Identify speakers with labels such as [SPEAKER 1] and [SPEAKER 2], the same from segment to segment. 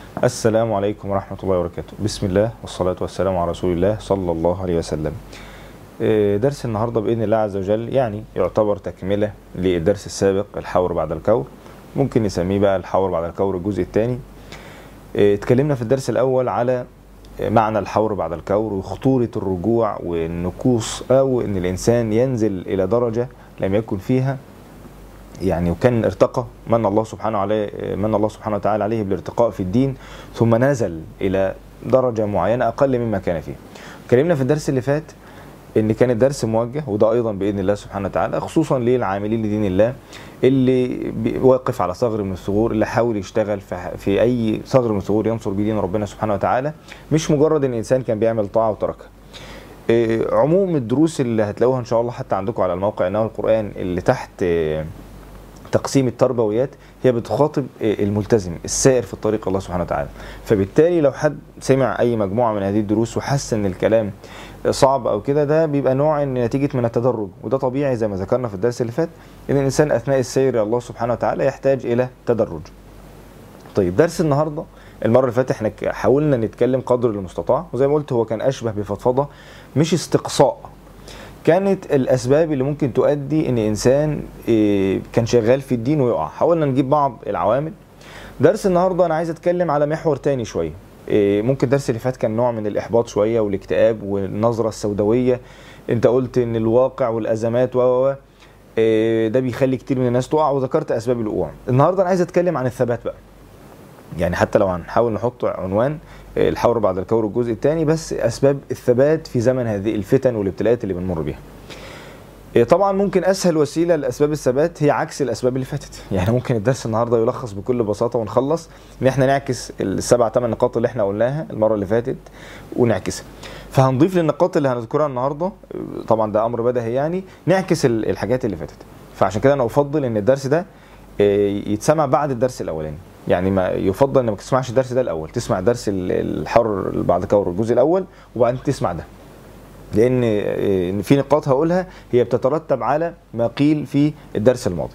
[SPEAKER 1] السلام عليكم ورحمة الله وبركاته بسم الله والصلاة والسلام على رسول الله صلى الله عليه وسلم آه، درس النهاردة بإذن الله عز وجل يعني يعتبر تكملة للدرس السابق الحور بعد الكور ممكن نسميه بقى الحور بعد الكور الجزء الثاني اتكلمنا في الدرس الأول على معنى الحور بعد الكور وخطورة الرجوع والنكوص أو أن الإنسان ينزل إلى درجة لم يكن فيها يعني وكان ارتقى من الله سبحانه عليه من الله سبحانه وتعالى عليه بالارتقاء في الدين ثم نزل الى درجه معينه اقل مما كان فيه. اتكلمنا في الدرس اللي فات ان كان الدرس موجه وده ايضا باذن الله سبحانه وتعالى خصوصا للعاملين لدين الله اللي واقف على ثغر من الثغور اللي حاول يشتغل في, في اي ثغر من الثغور ينصر بيه دين ربنا سبحانه وتعالى مش مجرد ان الانسان كان بيعمل طاعه وتركها. إيه، عموم الدروس اللي هتلاقوها ان شاء الله حتى عندكم على الموقع انه القران اللي تحت إيه، تقسيم التربويات هي بتخاطب الملتزم السائر في الطريق الله سبحانه وتعالى فبالتالي لو حد سمع اي مجموعه من هذه الدروس وحس ان الكلام صعب او كده ده بيبقى نوع ان نتيجه من التدرج وده طبيعي زي ما ذكرنا في الدرس اللي فات ان الانسان اثناء السير الى الله سبحانه وتعالى يحتاج الى تدرج طيب درس النهارده المره اللي فاتت احنا حاولنا نتكلم قدر المستطاع وزي ما قلت هو كان اشبه بفضفضه مش استقصاء كانت الاسباب اللي ممكن تؤدي ان انسان إيه، كان شغال في الدين ويقع حاولنا نجيب بعض العوامل درس النهارده انا عايز اتكلم على محور تاني شويه إيه، ممكن الدرس اللي فات كان نوع من الاحباط شويه والاكتئاب والنظره السوداويه انت قلت ان الواقع والازمات و و و، إيه، ده بيخلي كتير من الناس تقع وذكرت اسباب الوقوع النهارده انا عايز اتكلم عن الثبات بقى يعني حتى لو هنحاول نحط عنوان الحور بعد الكور الجزء الثاني بس اسباب الثبات في زمن هذه الفتن والابتلاءات اللي بنمر بيها. إيه طبعا ممكن اسهل وسيله لاسباب الثبات هي عكس الاسباب اللي فاتت، يعني ممكن الدرس النهارده يلخص بكل بساطه ونخلص ان احنا نعكس السبع ثمان نقاط اللي احنا قلناها المره اللي فاتت ونعكسها. فهنضيف للنقاط اللي هنذكرها النهارده طبعا ده امر بديهي يعني نعكس ال- الحاجات اللي فاتت. فعشان كده انا افضل ان الدرس ده إيه، يتسمع بعد الدرس الاولاني. يعني ما يفضل انك ما تسمعش الدرس ده الاول تسمع درس ال- الحر بعد كور الجزء الاول وبعدين تسمع ده لان آه، إن في نقاط هقولها هي بتترتب على ما قيل في الدرس الماضي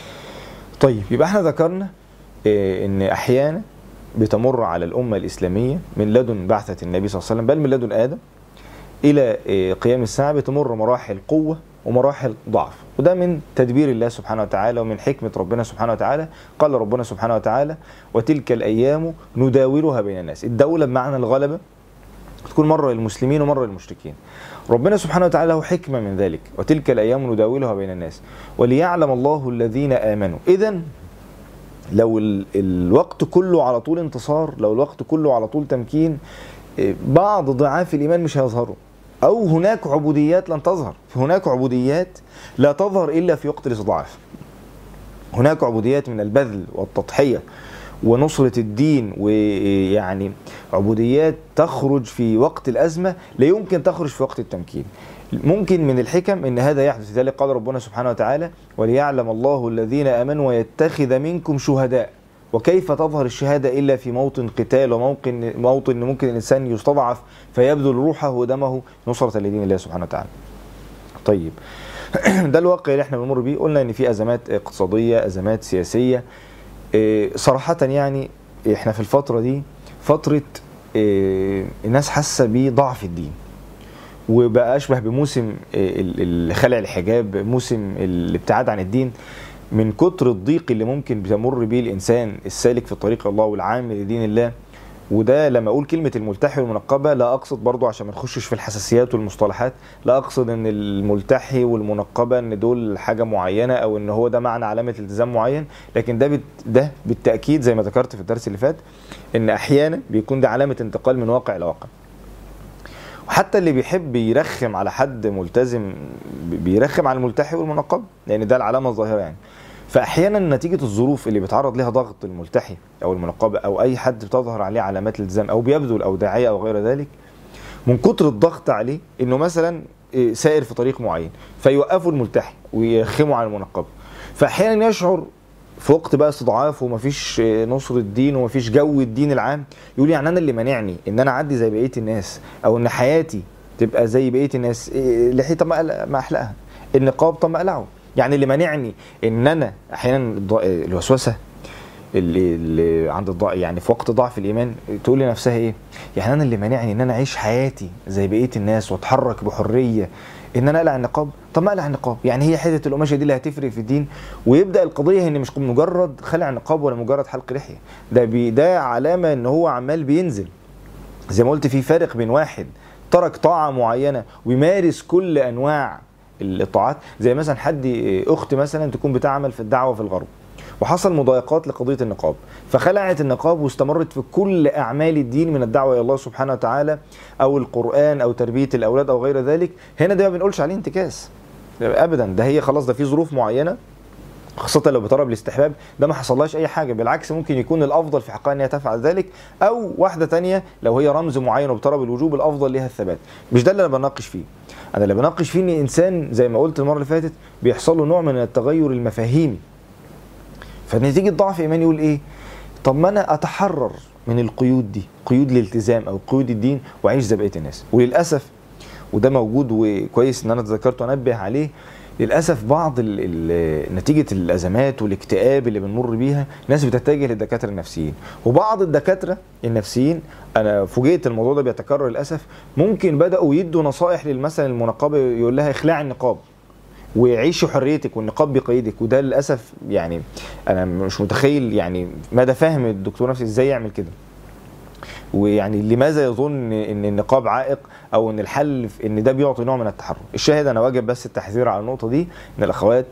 [SPEAKER 1] طيب يبقى احنا ذكرنا آه، ان احيانا بتمر على الامه الاسلاميه من لدن بعثه النبي صلى الله عليه وسلم بل من لدن ادم الى آه، قيام الساعه بتمر مراحل قوه ومراحل ضعف وده من تدبير الله سبحانه وتعالى ومن حكمة ربنا سبحانه وتعالى قال ربنا سبحانه وتعالى وتلك الأيام نداولها بين الناس الدولة بمعنى الغلبة تكون مرة للمسلمين ومرة للمشركين ربنا سبحانه وتعالى له حكمة من ذلك وتلك الأيام نداولها بين الناس وليعلم الله الذين آمنوا إذا لو ال- الوقت كله على طول انتصار لو الوقت كله على طول تمكين إيه، بعض ضعاف الإيمان مش هيظهروا أو هناك عبوديات لن تظهر هناك عبوديات لا تظهر إلا في وقت الاستضعاف هناك عبوديات من البذل والتضحية ونصرة الدين ويعني عبوديات تخرج في وقت الأزمة لا يمكن تخرج في وقت التمكين ممكن من الحكم ان هذا يحدث لذلك قال ربنا سبحانه وتعالى وليعلم الله الذين امنوا ويتخذ منكم شهداء وكيف تظهر الشهاده الا في موطن قتال وموطن موطن ممكن الانسان يستضعف فيبذل روحه ودمه نصره لدين الله سبحانه وتعالى. طيب ده الواقع اللي احنا بنمر بيه قلنا ان في ازمات اقتصاديه ازمات سياسيه إيه، صراحه يعني احنا في الفتره دي فتره إيه، الناس حاسه بضعف الدين وبقى اشبه بموسم ال- ال- خلع الحجاب موسم الابتعاد عن الدين من كتر الضيق اللي ممكن بيمر بيه الانسان السالك في طريق الله والعامل لدين الله وده لما اقول كلمه الملتحي والمنقبه لا اقصد برضو عشان ما نخشش في الحساسيات والمصطلحات لا اقصد ان الملتحي والمنقبه ان دول حاجه معينه او ان هو ده معنى علامه التزام معين لكن ده بت ده بالتاكيد زي ما ذكرت في الدرس اللي فات ان احيانا بيكون ده علامه انتقال من واقع الى واقع وحتى اللي بيحب يرخم على حد ملتزم بيرخم على الملتحي والمنقب لان ده العلامه الظاهره يعني فاحيانا نتيجه الظروف اللي بيتعرض لها ضغط الملتحي او المنقبه او اي حد بتظهر عليه علامات الالتزام او بيبذل او داعيه او غير ذلك من كتر الضغط عليه انه مثلا إيه، سائر في طريق معين فيوقفوا الملتحي ويرخموا على المنقبه فاحيانا يشعر في وقت بقى استضعاف ومفيش آه، نصر الدين ومفيش جو الدين العام يقول يعني انا اللي مانعني ان انا اعدي زي بقيه الناس او ان حياتي تبقى زي بقيه الناس إيه، لحية طب ما أقلق- ما احلقها النقاب طب ما اقلعه يعني اللي مانعني ان انا احيانا الض- الوسوسه اللي, اللي عند الضع يعني في وقت ضعف الايمان تقول لنفسها ايه يعني انا اللي مانعني ان انا اعيش حياتي زي بقيه الناس واتحرك بحريه ان انا اقلع النقاب طب ما اقلع النقاب يعني هي حته القماشه دي اللي هتفرق في الدين ويبدا القضيه ان مش مجرد خلع نقاب ولا مجرد حلق لحيه ده بي ده علامه ان هو عمال بينزل زي ما قلت في فرق بين واحد ترك طاعه معينه ويمارس كل انواع الطاعات زي مثلا حد اخت مثلا تكون بتعمل في الدعوه في الغرب وحصل مضايقات لقضيه النقاب فخلعت النقاب واستمرت في كل اعمال الدين من الدعوه الى الله سبحانه وتعالى او القران او تربيه الاولاد او غير ذلك هنا ده ما بنقولش عليه انتكاس ابدا ده هي خلاص ده في ظروف معينه خاصة لو بطلب الاستحباب ده ما حصلهاش أي حاجة بالعكس ممكن يكون الأفضل في حقها أن هي تفعل ذلك أو واحدة تانية لو هي رمز معين وبطلب الوجوب الأفضل لها الثبات مش ده اللي أنا بناقش فيه أنا اللي بناقش فيه إن إنسان زي ما قلت المرة اللي فاتت بيحصل له نوع من التغير المفاهيمي فنتيجة ضعف إيمان يقول إيه طب ما أنا أتحرر من القيود دي قيود الالتزام أو قيود الدين وأعيش زي بقية الناس وللأسف وده موجود وكويس إن أنا تذكرت وأنبه عليه للاسف بعض ال ال نتيجه الازمات والاكتئاب اللي بنمر بيها ناس بتتجه للدكاتره النفسيين وبعض الدكاتره النفسيين انا فوجئت الموضوع ده بيتكرر للاسف ممكن بداوا يدوا نصائح للمثلا المنقبه يقول لها اخلعي النقاب وعيشي حريتك والنقاب بيقيدك وده للاسف يعني انا مش متخيل يعني مدى فهم الدكتور نفسي ازاي يعمل كده ويعني لماذا يظن ان النقاب عائق او ان الحل في ان ده بيعطي نوع من التحرر الشاهد انا واجب بس التحذير على النقطه دي ان الاخوات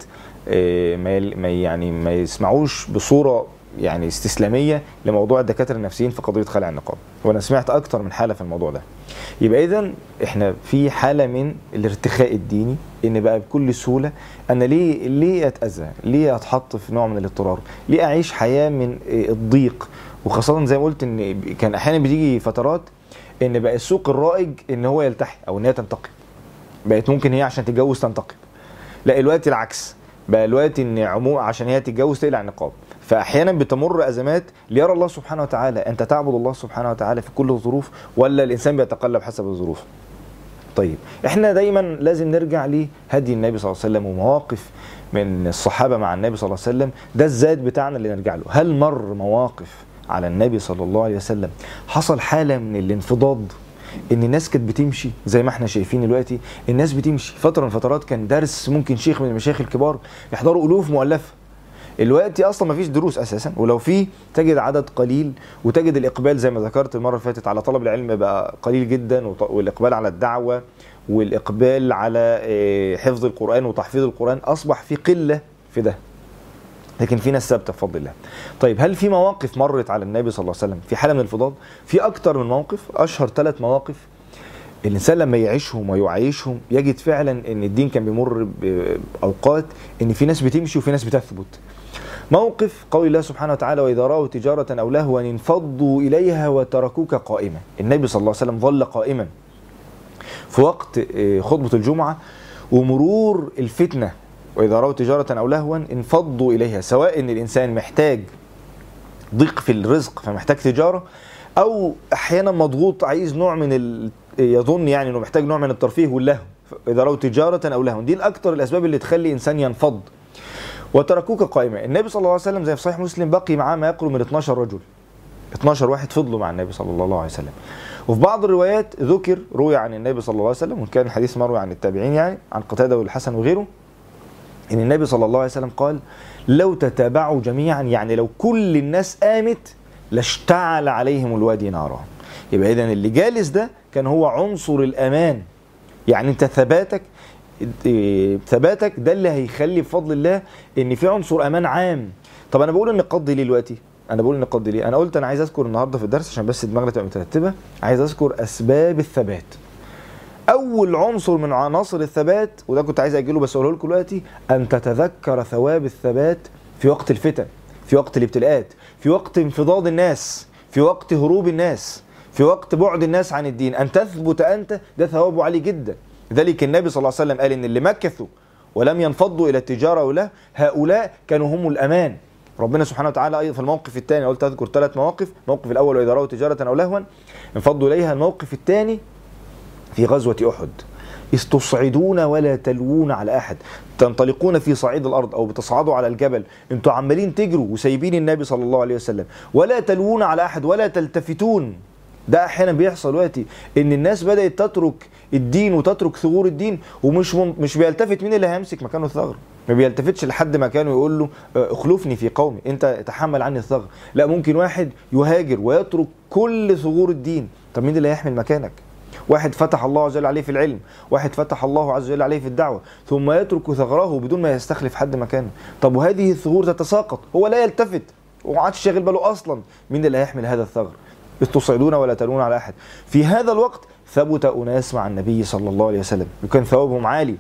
[SPEAKER 1] ما يعني ما يسمعوش بصوره يعني استسلاميه لموضوع الدكاتره النفسيين في قضيه خلع النقاب وانا سمعت اكتر من حاله في الموضوع ده يبقى اذا احنا في حاله من الارتخاء الديني ان بقى بكل سهوله انا ليه ليه اتاذى ليه اتحط في نوع من الاضطرار ليه اعيش حياه من الضيق وخاصه زي ما قلت ان كان احيانا بتيجي فترات ان بقى السوق الرائج ان هو يلتحي او ان هي تنتقب بقت ممكن هي عشان تتجوز تنتقب لا الوقت العكس بقى الوقت ان عموم عشان هي تتجوز تقلع النقاب فاحيانا بتمر ازمات ليرى الله سبحانه وتعالى انت تعبد الله سبحانه وتعالى في كل الظروف ولا الانسان بيتقلب حسب الظروف طيب احنا دايما لازم نرجع لهدي النبي صلى الله عليه وسلم ومواقف من الصحابه مع النبي صلى الله عليه وسلم ده الزاد بتاعنا اللي نرجع له هل مر مواقف على النبي صلى الله عليه وسلم حصل حاله من الانفضاض ان الناس كانت بتمشي زي ما احنا شايفين دلوقتي الناس بتمشي فتره من فترات كان درس ممكن شيخ من المشايخ الكبار يحضروا الوف مؤلفه دلوقتي اصلا ما فيش دروس اساسا ولو في تجد عدد قليل وتجد الاقبال زي ما ذكرت المره اللي فاتت على طلب العلم بقى قليل جدا والاقبال على الدعوه والاقبال على حفظ القران وتحفيظ القران اصبح في قله في ده لكن في ناس ثابته بفضل الله. طيب هل في مواقف مرت على النبي صلى الله عليه وسلم في حاله من الانفضاض؟ في اكتر من موقف اشهر ثلاث مواقف الانسان لما يعيشهم ويعيشهم يجد فعلا ان الدين كان بيمر باوقات ان في ناس بتمشي وفي ناس بتثبت. موقف قول الله سبحانه وتعالى واذا راوا تجاره او لهوا انفضوا اليها وتركوك قائما. النبي صلى الله عليه وسلم ظل قائما في وقت خطبه الجمعه ومرور الفتنه واذا راوا تجاره او لهوا انفضوا اليها سواء ان الانسان محتاج ضيق في الرزق فمحتاج تجاره او احيانا مضغوط عايز نوع من ال... يظن يعني انه محتاج نوع من الترفيه واللهو اذا راوا تجاره او لهوا دي الاكثر الاسباب اللي تخلي انسان ينفض وتركوك قائمه النبي صلى الله عليه وسلم زي في صحيح مسلم بقي معاه ما يقرب من 12 رجل 12 واحد فضلوا مع النبي صلى الله عليه وسلم وفي بعض الروايات ذكر روي عن النبي صلى الله عليه وسلم وكان الحديث مروي عن التابعين يعني عن قتاده والحسن وغيره ان النبي صلى الله عليه وسلم قال لو تتابعوا جميعا يعني لو كل الناس قامت لاشتعل عليهم الوادي نارا يبقى اذا اللي جالس ده كان هو عنصر الامان يعني انت ثباتك ثباتك ده اللي هيخلي بفضل الله ان في عنصر امان عام طب انا بقول النقاط دي ليه دلوقتي انا بقول النقاط دي ليه انا قلت انا عايز اذكر النهارده في الدرس عشان بس دماغنا تبقى مترتبه عايز اذكر اسباب الثبات اول عنصر من عناصر الثبات وده كنت عايز اجيله بس اقوله لكم دلوقتي ان تتذكر ثواب الثبات في وقت الفتن في وقت الابتلاءات في وقت انفضاض الناس في وقت هروب الناس في وقت بعد الناس عن الدين ان تثبت انت ده ثوابه عالي جدا لذلك النبي صلى الله عليه وسلم قال ان اللي مكثوا ولم ينفضوا الى التجاره ولا هؤلاء كانوا هم الامان ربنا سبحانه وتعالى ايضا في الموقف الثاني قلت اذكر ثلاث مواقف الموقف الاول واذا راوا تجاره او لهوا انفضوا اليها الموقف الثاني في غزوه احد إذ تصعدون ولا تلوون على أحد تنطلقون في صعيد الأرض أو بتصعدوا على الجبل أنتوا عمالين تجروا وسايبين النبي صلى الله عليه وسلم ولا تلوون على أحد ولا تلتفتون ده احيانا بيحصل دلوقتي ان الناس بدات تترك الدين وتترك ثغور الدين ومش من مش بيلتفت مين اللي هيمسك مكانه الثغر ما بيلتفتش لحد مكانه يقول له اه، اخلفني في قومي انت تحمل عني الثغر لا ممكن واحد يهاجر ويترك كل ثغور الدين طب مين اللي هيحمل مكانك واحد فتح الله عز وجل عليه في العلم واحد فتح الله عز وجل عليه في الدعوة ثم يترك ثغره بدون ما يستخلف حد مكانه طب وهذه الثغور تتساقط هو لا يلتفت وما عادش شاغل باله اصلا مين اللي هيحمل هذا الثغر إذ تصعدون ولا تلون على احد في هذا الوقت ثبت اناس مع النبي صلى الله عليه وسلم وكان ثوابهم عالي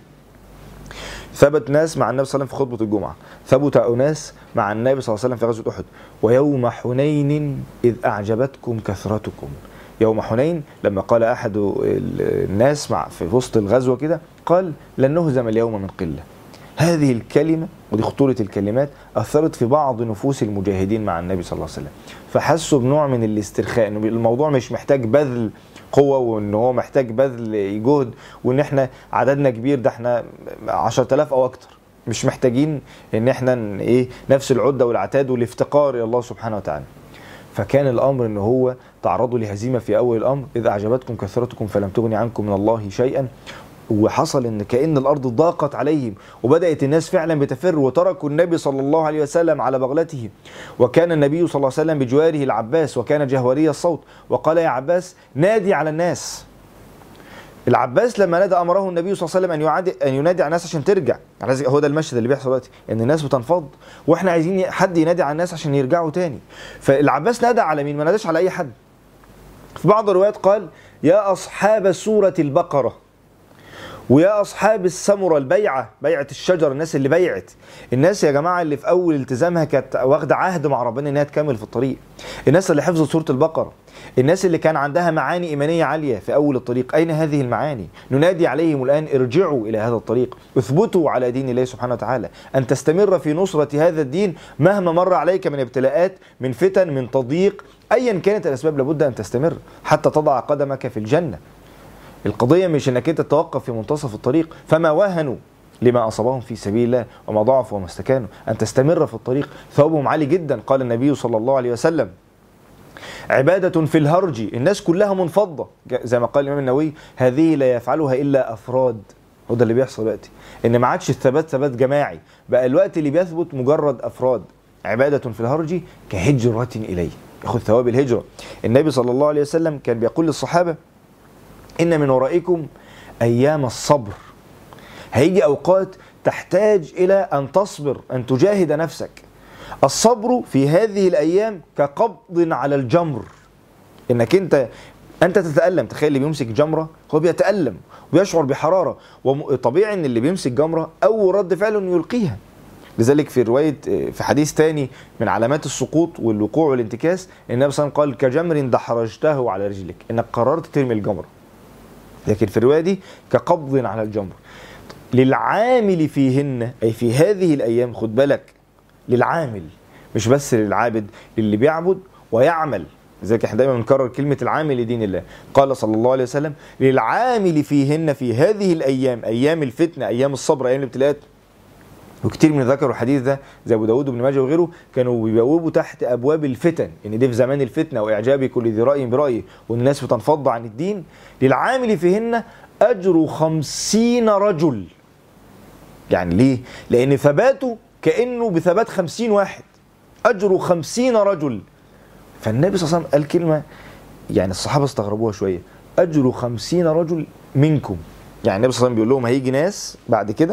[SPEAKER 1] ثبت ناس مع النبي صلى الله عليه وسلم في خطبة الجمعة ثبت أناس مع النبي صلى الله عليه وسلم في غزوة أحد ويوم حنين إذ أعجبتكم كثرتكم يوم حنين لما قال أحد الناس مع في وسط الغزوة كده قال لن نهزم اليوم من قلة هذه الكلمة ودي خطورة الكلمات أثرت في بعض نفوس المجاهدين مع النبي صلى الله عليه وسلم فحسوا بنوع من الاسترخاء إنه الموضوع مش محتاج بذل قوة وإن هو محتاج بذل جهد وإن إحنا عددنا كبير ده إحنا 10000 أو أكتر مش محتاجين إن إحنا ن- إيه نفس العدة والعتاد والافتقار إلى الله سبحانه وتعالى فكان الامر ان هو تعرضوا لهزيمه في اول الامر اذ اعجبتكم كثرتكم فلم تغن عنكم من الله شيئا وحصل ان كان الارض ضاقت عليهم وبدات الناس فعلا بتفر وتركوا النبي صلى الله عليه وسلم على بغلته وكان النبي صلى الله عليه وسلم بجواره العباس وكان جهوري الصوت وقال يا عباس نادي على الناس العباس لما نادى امره النبي صلى الله عليه وسلم ان يعادي ان ينادي على الناس عشان ترجع على ذلك هو ده المشهد اللي بيحصل دلوقتي ان الناس بتنفض واحنا عايزين حد ينادي على الناس عشان يرجعوا تاني فالعباس نادى على مين ما ناداش على اي حد في بعض الروايات قال يا اصحاب سوره البقره ويا اصحاب السمره البيعه بيعه الشجر الناس اللي بيعت الناس يا جماعه اللي في اول التزامها كانت واخده عهد مع ربنا انها تكمل في الطريق الناس اللي حفظت سوره البقره الناس اللي كان عندها معاني ايمانيه عاليه في اول الطريق اين هذه المعاني ننادي عليهم الان ارجعوا الى هذا الطريق اثبتوا على دين الله سبحانه وتعالى ان تستمر في نصره هذا الدين مهما مر عليك من ابتلاءات من فتن من تضييق ايا كانت الاسباب لابد ان تستمر حتى تضع قدمك في الجنه القضية مش انك انت تتوقف في منتصف الطريق فما وهنوا لما اصابهم في سبيل الله وما ضعفوا وما استكانوا ان تستمر في الطريق ثوابهم عالي جدا قال النبي صلى الله عليه وسلم عبادة في الهرج الناس كلها منفضة زي ما قال الإمام النووي هذه لا يفعلها إلا أفراد هو ده اللي بيحصل دلوقتي إن ما عادش الثبات ثبات جماعي بقى الوقت اللي بيثبت مجرد أفراد عبادة في الهرج كهجرة إليه ياخذ ثواب الهجرة النبي صلى الله عليه وسلم كان بيقول للصحابة إن من ورائكم أيام الصبر هيجي أوقات تحتاج إلى أن تصبر أن تجاهد نفسك الصبر في هذه الأيام كقبض على الجمر إنك أنت أنت تتألم تخيل اللي بيمسك جمرة هو بيتألم ويشعر بحرارة وطبيعي إن اللي بيمسك جمرة أول رد فعله إنه يلقيها لذلك في رواية في حديث تاني من علامات السقوط والوقوع والانتكاس النبي صلى الله عليه وسلم قال كجمر دحرجته على رجلك انك قررت ترمي الجمره لكن في الروايه دي كقبض على الجمر للعامل فيهن اي في هذه الايام خد بالك للعامل مش بس للعابد للي بيعبد ويعمل لذلك احنا دايما بنكرر كلمه العامل لدين الله قال صلى الله عليه وسلم للعامل فيهن في هذه الايام ايام الفتنه ايام الصبر ايام الابتلاءات وكتير من ذكروا الحديث ده زي ابو داود وابن ماجه وغيره كانوا بيبوبوا تحت ابواب الفتن ان دي في زمان الفتنه واعجاب كل ذي راي برايه وان الناس بتنفض عن الدين للعامل فيهن اجر خمسين رجل يعني ليه؟ لان ثباته كانه بثبات خمسين واحد اجر خمسين رجل فالنبي صلى الله عليه وسلم قال كلمه يعني الصحابه استغربوها شويه اجر خمسين رجل منكم يعني النبي صلى الله عليه وسلم بيقول لهم هيجي ناس بعد كده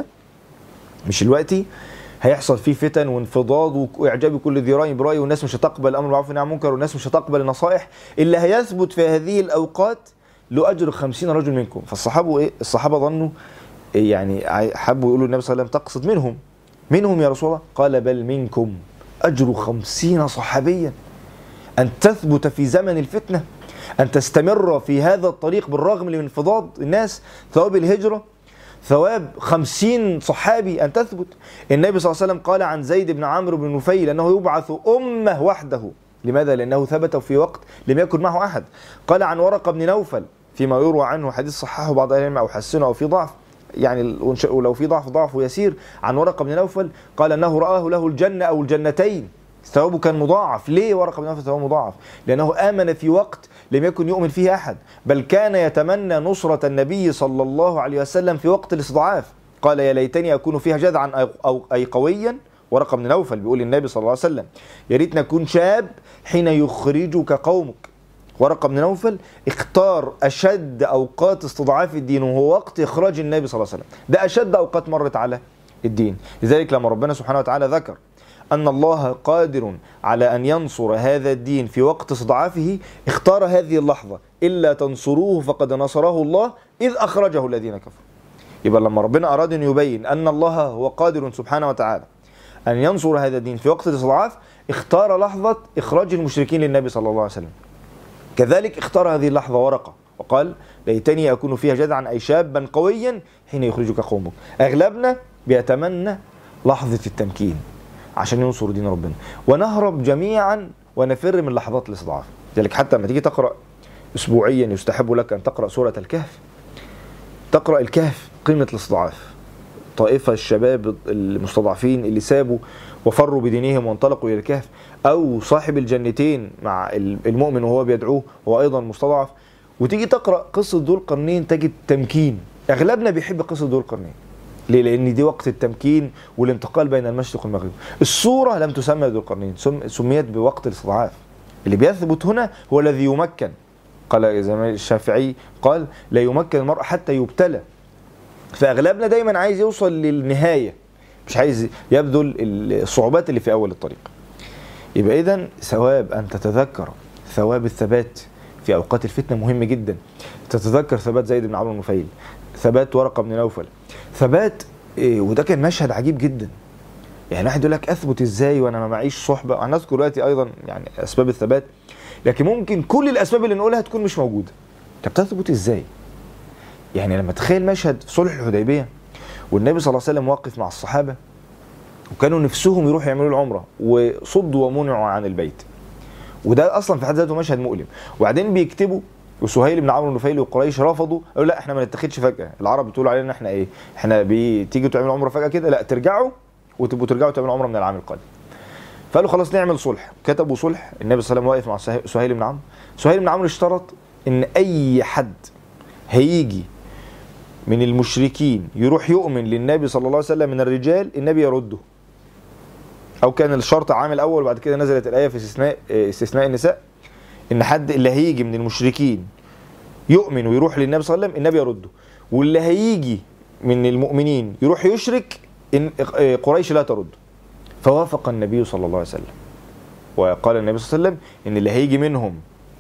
[SPEAKER 1] مش دلوقتي هيحصل فيه فتن وانفضاض واعجاب كل ذي راي براي والناس مش هتقبل الامر بالمعروف والنهي عن المنكر والناس مش هتقبل النصائح اللي هيثبت في هذه الاوقات له اجر خمسين رجل منكم فالصحابه ايه الصحابه ظنوا إيه يعني حبوا يقولوا النبي صلى الله عليه وسلم تقصد منهم منهم يا رسول الله قال بل منكم اجر خمسين صحابيا ان تثبت في زمن الفتنه ان تستمر في هذا الطريق بالرغم من انفضاض الناس ثواب الهجره ثواب خمسين صحابي أن تثبت النبي صلى الله عليه وسلم قال عن زيد بن عمرو بن نفيل أنه يبعث أمة وحده لماذا؟ لأنه ثبت في وقت لم يكن معه أحد قال عن ورقة بن نوفل فيما يروى عنه حديث صححه بعض اهل العلم او حسنه او في ضعف يعني ولو في ضعف ضعفه يسير عن ورقه بن نوفل قال انه راه له الجنه او الجنتين ثوابه كان مضاعف ليه ورقه بن نوفل ثوابه مضاعف لانه امن في وقت لم يكن يؤمن فيه احد بل كان يتمنى نصره النبي صلى الله عليه وسلم في وقت الاستضعاف قال يا ليتني اكون فيها جذعا أو, أو اي قويا ورقه بن نوفل بيقول للنبي صلى الله عليه وسلم يا ريت نكون شاب حين يخرجك قومك ورقه بن نوفل اختار اشد اوقات استضعاف الدين وهو وقت اخراج النبي صلى الله عليه وسلم ده اشد اوقات مرت على الدين لذلك لما ربنا سبحانه وتعالى ذكر أن الله قادر على أن ينصر هذا الدين في وقت استضعافه اختار هذه اللحظة إلا تنصروه فقد نصره الله إذ أخرجه الذين كفروا يبقى لما ربنا أراد أن يبين أن الله هو قادر سبحانه وتعالى أن ينصر هذا الدين في وقت الاستضعاف اختار لحظة إخراج المشركين للنبي صلى الله عليه وسلم كذلك اختار هذه اللحظة ورقة وقال ليتني أكون فيها جدعا أي شابا قويا حين يخرجك قومك أغلبنا بيتمنى لحظة التمكين عشان ينصر دين ربنا ونهرب جميعا ونفر من لحظات الاستضعاف لذلك حتى لما تيجي تقرأ أسبوعيا يستحب لك أن تقرأ سورة الكهف تقرأ الكهف قيمة الاستضعاف طائفة الشباب المستضعفين اللي سابوا وفروا بدينهم وانطلقوا إلى الكهف أو صاحب الجنتين مع المؤمن وهو بيدعوه هو أيضا مستضعف وتيجي تقرأ قصة ذو القرنين تجد تمكين أغلبنا بيحب قصة ذو القرنين ليه؟ لأن دي وقت التمكين والانتقال بين المشرق والمغرب. الصورة لم تسمى ذو القرنين، سميت بوقت الاستضعاف. اللي بيثبت هنا هو الذي يمكن. قال زي ما الشافعي قال لا يمكن المرء حتى يبتلى. فأغلبنا دايما عايز يوصل للنهاية. مش عايز يبذل الصعوبات اللي في أول الطريق. يبقى إذا ثواب أن تتذكر ثواب الثبات في أوقات الفتنة مهم جدا. تتذكر ثبات زيد بن عمرو النفيل، ثبات ورقة بن نوفل، ثبات إيه وده كان مشهد عجيب جدا يعني واحد يقول لك اثبت ازاي وانا ما معيش صحبه هنذكر دلوقتي ايضا يعني اسباب الثبات لكن ممكن كل الاسباب اللي نقولها تكون مش موجوده طب تثبت ازاي يعني لما تخيل مشهد في صلح الحديبيه والنبي صلى الله عليه وسلم واقف مع الصحابه وكانوا نفسهم يروحوا يعملوا العمره وصدوا ومنعوا عن البيت وده اصلا في حد ذاته مشهد مؤلم وبعدين بيكتبوا وسهيل بن عمرو النفيلي وقريش رفضوا قالوا لا احنا ما نتخذش فجاه العرب بتقولوا علينا احنا ايه احنا بتيجوا تعملوا عمره فجاه كده لا ترجعوا وتبقوا ترجعوا تعملوا عمره من العام القادم فقالوا خلاص نعمل صلح كتبوا صلح النبي صلى الله عليه وسلم واقف مع سهيل بن عمرو سهيل بن عمرو اشترط ان اي حد هيجي من المشركين يروح يؤمن للنبي صلى الله عليه وسلم من الرجال النبي يرده او كان الشرط عام الاول وبعد كده نزلت الايه في استثناء استثناء النساء ان حد اللي هيجي من المشركين يؤمن ويروح للنبي صلى الله عليه وسلم النبي يرده واللي هيجي من المؤمنين يروح يشرك إن قريش لا ترد فوافق النبي صلى الله عليه وسلم وقال النبي صلى الله عليه وسلم ان اللي هيجي منهم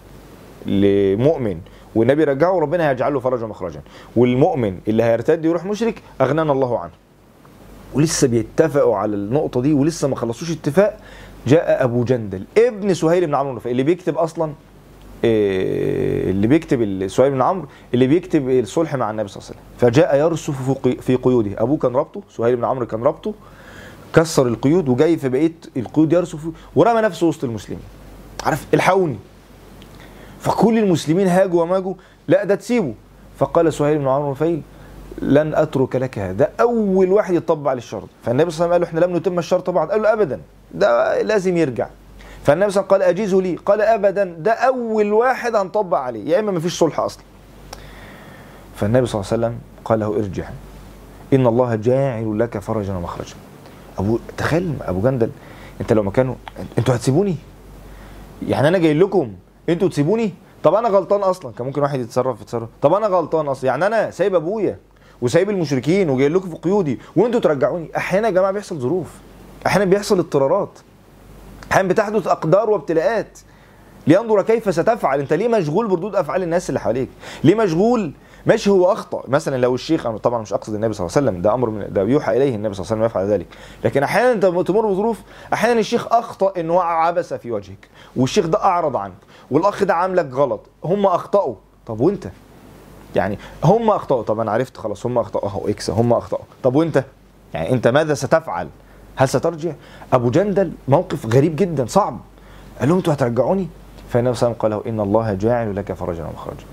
[SPEAKER 1] لمؤمن والنبي رجعه ربنا هيجعل له فرجا مخرجا والمؤمن اللي هيرتد يروح مشرك اغنانا الله عنه ولسه بيتفقوا على النقطه دي ولسه ما خلصوش اتفاق جاء ابو جندل ابن سهيل بن عمرو النفيل اللي بيكتب اصلا اللي بيكتب سهيل بن عمرو اللي بيكتب الصلح مع النبي صلى الله عليه وسلم فجاء يرسف في قيوده ابوه كان ربطه سهيل بن عمرو كان ربطه كسر القيود وجاي في بقيه القيود يرسف ورمى نفسه وسط المسلمين عارف الحقوني فكل المسلمين هاجوا وماجوا لا ده تسيبه فقال سهيل بن عمرو النفيل لن اترك لك هذا ده اول واحد يطبق على الشرط فالنبي صلى الله عليه وسلم قال له احنا لم نتم الشرط بعد قال له ابدا ده لازم يرجع فالنبي صلى الله عليه وسلم قال اجيزه لي قال ابدا ده اول واحد هنطبق عليه يا اما ما فيش صلح اصلا فالنبي صلى الله عليه وسلم قال له ارجع ان الله جاعل لك فرجا ومخرجا ابو تخيل ابو جندل انت لو مكانه انتوا هتسيبوني يعني انا جاي لكم انتوا تسيبوني طب انا غلطان اصلا كان ممكن واحد يتصرف يتصرف طب انا غلطان اصلا يعني انا سايب ابويا وسايب المشركين وجاي لكم في قيودي وانتوا ترجعوني احيانا يا جماعه بيحصل ظروف احيانا بيحصل اضطرارات احيانا بتحدث اقدار وابتلاءات لينظر كيف ستفعل انت ليه مشغول بردود افعال الناس اللي حواليك ليه مشغول ماشي هو اخطا مثلا لو الشيخ انا طبعا مش اقصد النبي صلى الله عليه وسلم ده امر من ده يوحى اليه النبي صلى الله عليه وسلم يفعل ذلك لكن احيانا انت تمر بظروف احيانا الشيخ اخطا ان وقع عبث في وجهك والشيخ ده اعرض عنك والاخ ده عاملك غلط هم اخطاوا طب وانت يعني هم اخطاوا طب انا عرفت خلاص هم اخطاوا اهو اكس هم اخطاوا طب وانت يعني انت ماذا ستفعل هل سترجع ابو جندل موقف غريب جدا صعب قال لهم انتوا هترجعوني فالنبي صلى الله عليه وسلم قال له ان الله جاعل لك فرجا ومخرجا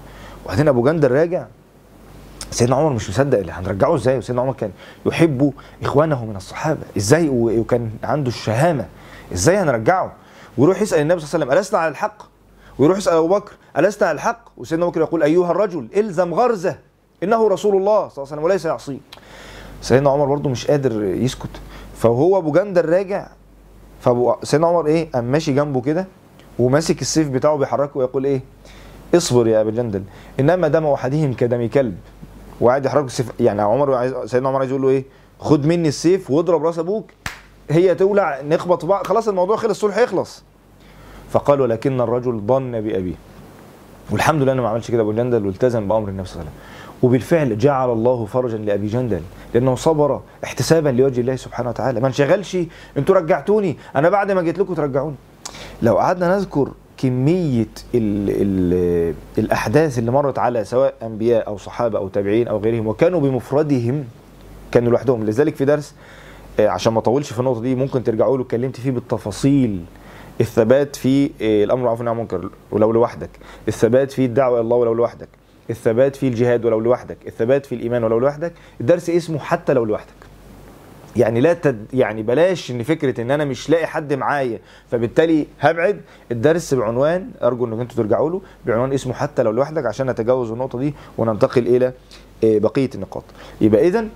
[SPEAKER 1] وبعدين ابو جندل راجع سيدنا عمر مش مصدق اللي هنرجعه ازاي وسيدنا عمر كان يحب اخوانه من الصحابه ازاي و- وكان عنده الشهامه ازاي هنرجعه ويروح يسال النبي صلى الله عليه وسلم السنا على الحق ويروح يسال ابو بكر السنا على الحق وسيدنا ابو بكر يقول ايها الرجل الزم غرزه انه رسول الله صلى الله عليه وسلم وليس يعصيه سيدنا عمر برضه مش قادر يسكت فهو ابو جندل راجع فابو سيدنا عمر ايه قام ماشي جنبه كده وماسك السيف بتاعه بيحركه ويقول ايه اصبر يا ابا جندل انما دم احدهم كدم كلب وقاعد يحرك السيف يعني عمر عايز سيدنا عمر عايز يقول له ايه خد مني السيف واضرب راس ابوك هي تولع نخبط في بعض خلاص الموضوع خلص الصلح يخلص فقال ولكن الرجل ظن بابيه والحمد لله انه ما عملش كده ابو جندل والتزم بامر النبي صلى الله عليه وسلم وبالفعل جعل الله فرجا لابي جندل لانه صبر احتسابا لوجه الله سبحانه وتعالى ما انشغلش انتوا رجعتوني انا بعد ما جيت لكم ترجعوني لو قعدنا نذكر كمية ال ال الأحداث اللي مرت على سواء أنبياء أو صحابة أو تابعين أو غيرهم وكانوا بمفردهم كانوا لوحدهم لذلك في درس آه، عشان ما اطولش في النقطة دي ممكن ترجعوا له اتكلمت فيه بالتفاصيل الثبات في آه، الأمر بالمعروف والنهي عن المنكر ولو لوحدك الثبات في الدعوة إلى الله ولو لوحدك الثبات في الجهاد ولو لوحدك الثبات في الإيمان ولو لوحدك الدرس اسمه حتى لو لوحدك يعني لا تد يعني بلاش ان فكره ان انا مش لاقي حد معايا فبالتالي هبعد الدرس بعنوان ارجو انكم انتوا ترجعوا له بعنوان اسمه حتى لو لوحدك عشان نتجاوز النقطه دي وننتقل الى آه، بقيه النقاط يبقى اذا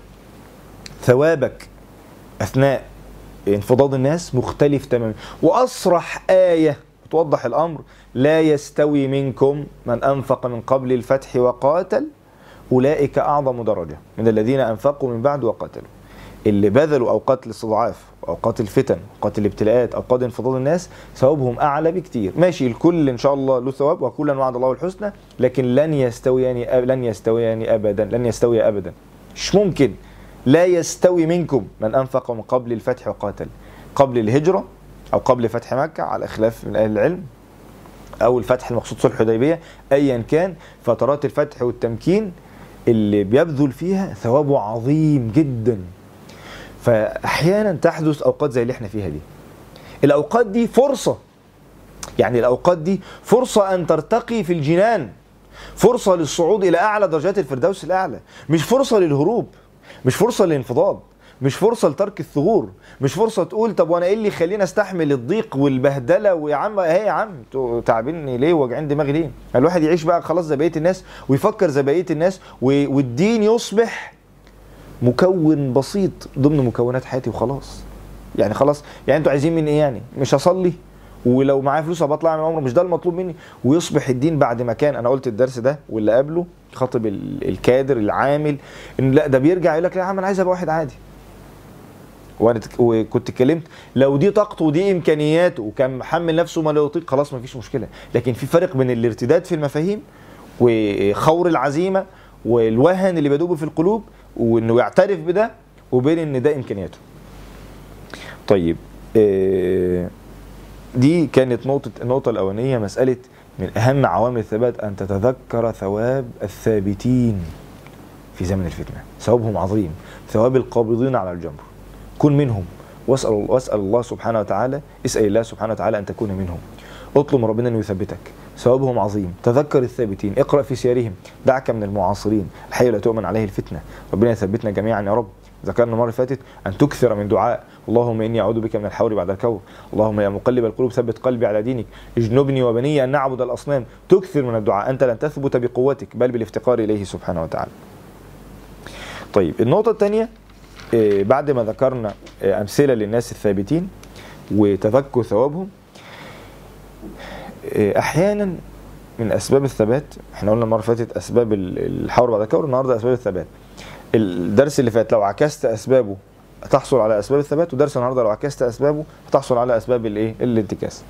[SPEAKER 1] ثوابك اثناء انفضاض الناس مختلف تماما واصرح ايه توضح الامر لا يستوي منكم من انفق من قبل الفتح وقاتل اولئك اعظم درجه من الذين انفقوا من بعد وقاتلوا اللي بذلوا اوقات الاستضعاف اوقات الفتن اوقات الابتلاءات اوقات انفضاض الناس ثوابهم اعلى بكتير ماشي الكل ان شاء الله له ثواب وكلا وعد الله الحسنى لكن لن يستويان أب- لن يستويان ابدا لن يستوي ابدا مش ممكن لا يستوي منكم من انفق من قبل الفتح وقاتل قبل الهجره او قبل فتح مكه على خلاف من اهل العلم او الفتح المقصود صلح الحديبيه ايا كان فترات الفتح والتمكين اللي بيبذل فيها ثوابه عظيم جدا فاحيانا تحدث اوقات زي اللي احنا فيها دي الاوقات دي فرصه يعني الاوقات دي فرصه ان ترتقي في الجنان فرصه للصعود الى اعلى درجات الفردوس الاعلى مش فرصه للهروب مش فرصه للانفضاض مش فرصه لترك الثغور مش فرصه تقول طب وانا ايه اللي يخليني استحمل الضيق والبهدله ويا عم ايه يا عم انتوا تعبيني ليه واجعين دماغي ليه الواحد يعيش بقى خلاص زي بقيه الناس ويفكر زي بقيه الناس و- والدين يصبح مكون بسيط ضمن مكونات حياتي وخلاص يعني خلاص يعني انتوا عايزين مني ايه يعني مش هصلي ولو معايا فلوس هبطلع اعمل عمره مش ده المطلوب مني ويصبح الدين بعد ما كان انا قلت الدرس ده واللي قبله خاطب ال- الكادر العامل ان لا ده بيرجع يقول لك لا يا عم انا عايز ابقى واحد عادي وانا تك- وكنت اتكلمت لو دي طاقته ودي امكانياته وكان محمل نفسه ما لا يطيق خلاص ما فيش مشكله لكن في فرق بين الارتداد في المفاهيم وخور العزيمه والوهن اللي بيدوب في القلوب وانه يعترف بده وبين ان ده امكانياته طيب آه، دي كانت نقطة النقطة الأولانية مسألة من أهم عوامل الثبات أن تتذكر ثواب الثابتين في زمن الفتنة ثوابهم عظيم ثواب القابضين على الجمر كن منهم واسأل واسأل الله سبحانه وتعالى اسأل الله سبحانه وتعالى أن تكون منهم اطلب من ربنا أن يثبتك ثوابهم عظيم تذكر الثابتين اقرأ في سيرهم دعك من المعاصرين الحي لا تؤمن عليه الفتنة ربنا يثبتنا جميعا يا رب ذكرنا المرة اللي فاتت أن تكثر من دعاء اللهم إني أعوذ بك من الحور بعد الكور اللهم يا مقلب القلوب ثبت قلبي على دينك اجنبني وبني أن نعبد الأصنام تكثر من الدعاء أنت لن تثبت بقوتك بل بالافتقار إليه سبحانه وتعالى طيب النقطة الثانية آه، بعد ما ذكرنا آه، أمثلة للناس الثابتين وتذكر ثوابهم آه، أحيانا من أسباب الثبات احنا قلنا المرة اللي فاتت أسباب ال- الحور بعد الكور النهاردة أسباب الثبات الدرس اللي فات لو عكست أسبابه هتحصل على أسباب الثبات ودرس النهاردة لو عكست أسبابه هتحصل على أسباب الإيه الانتكاس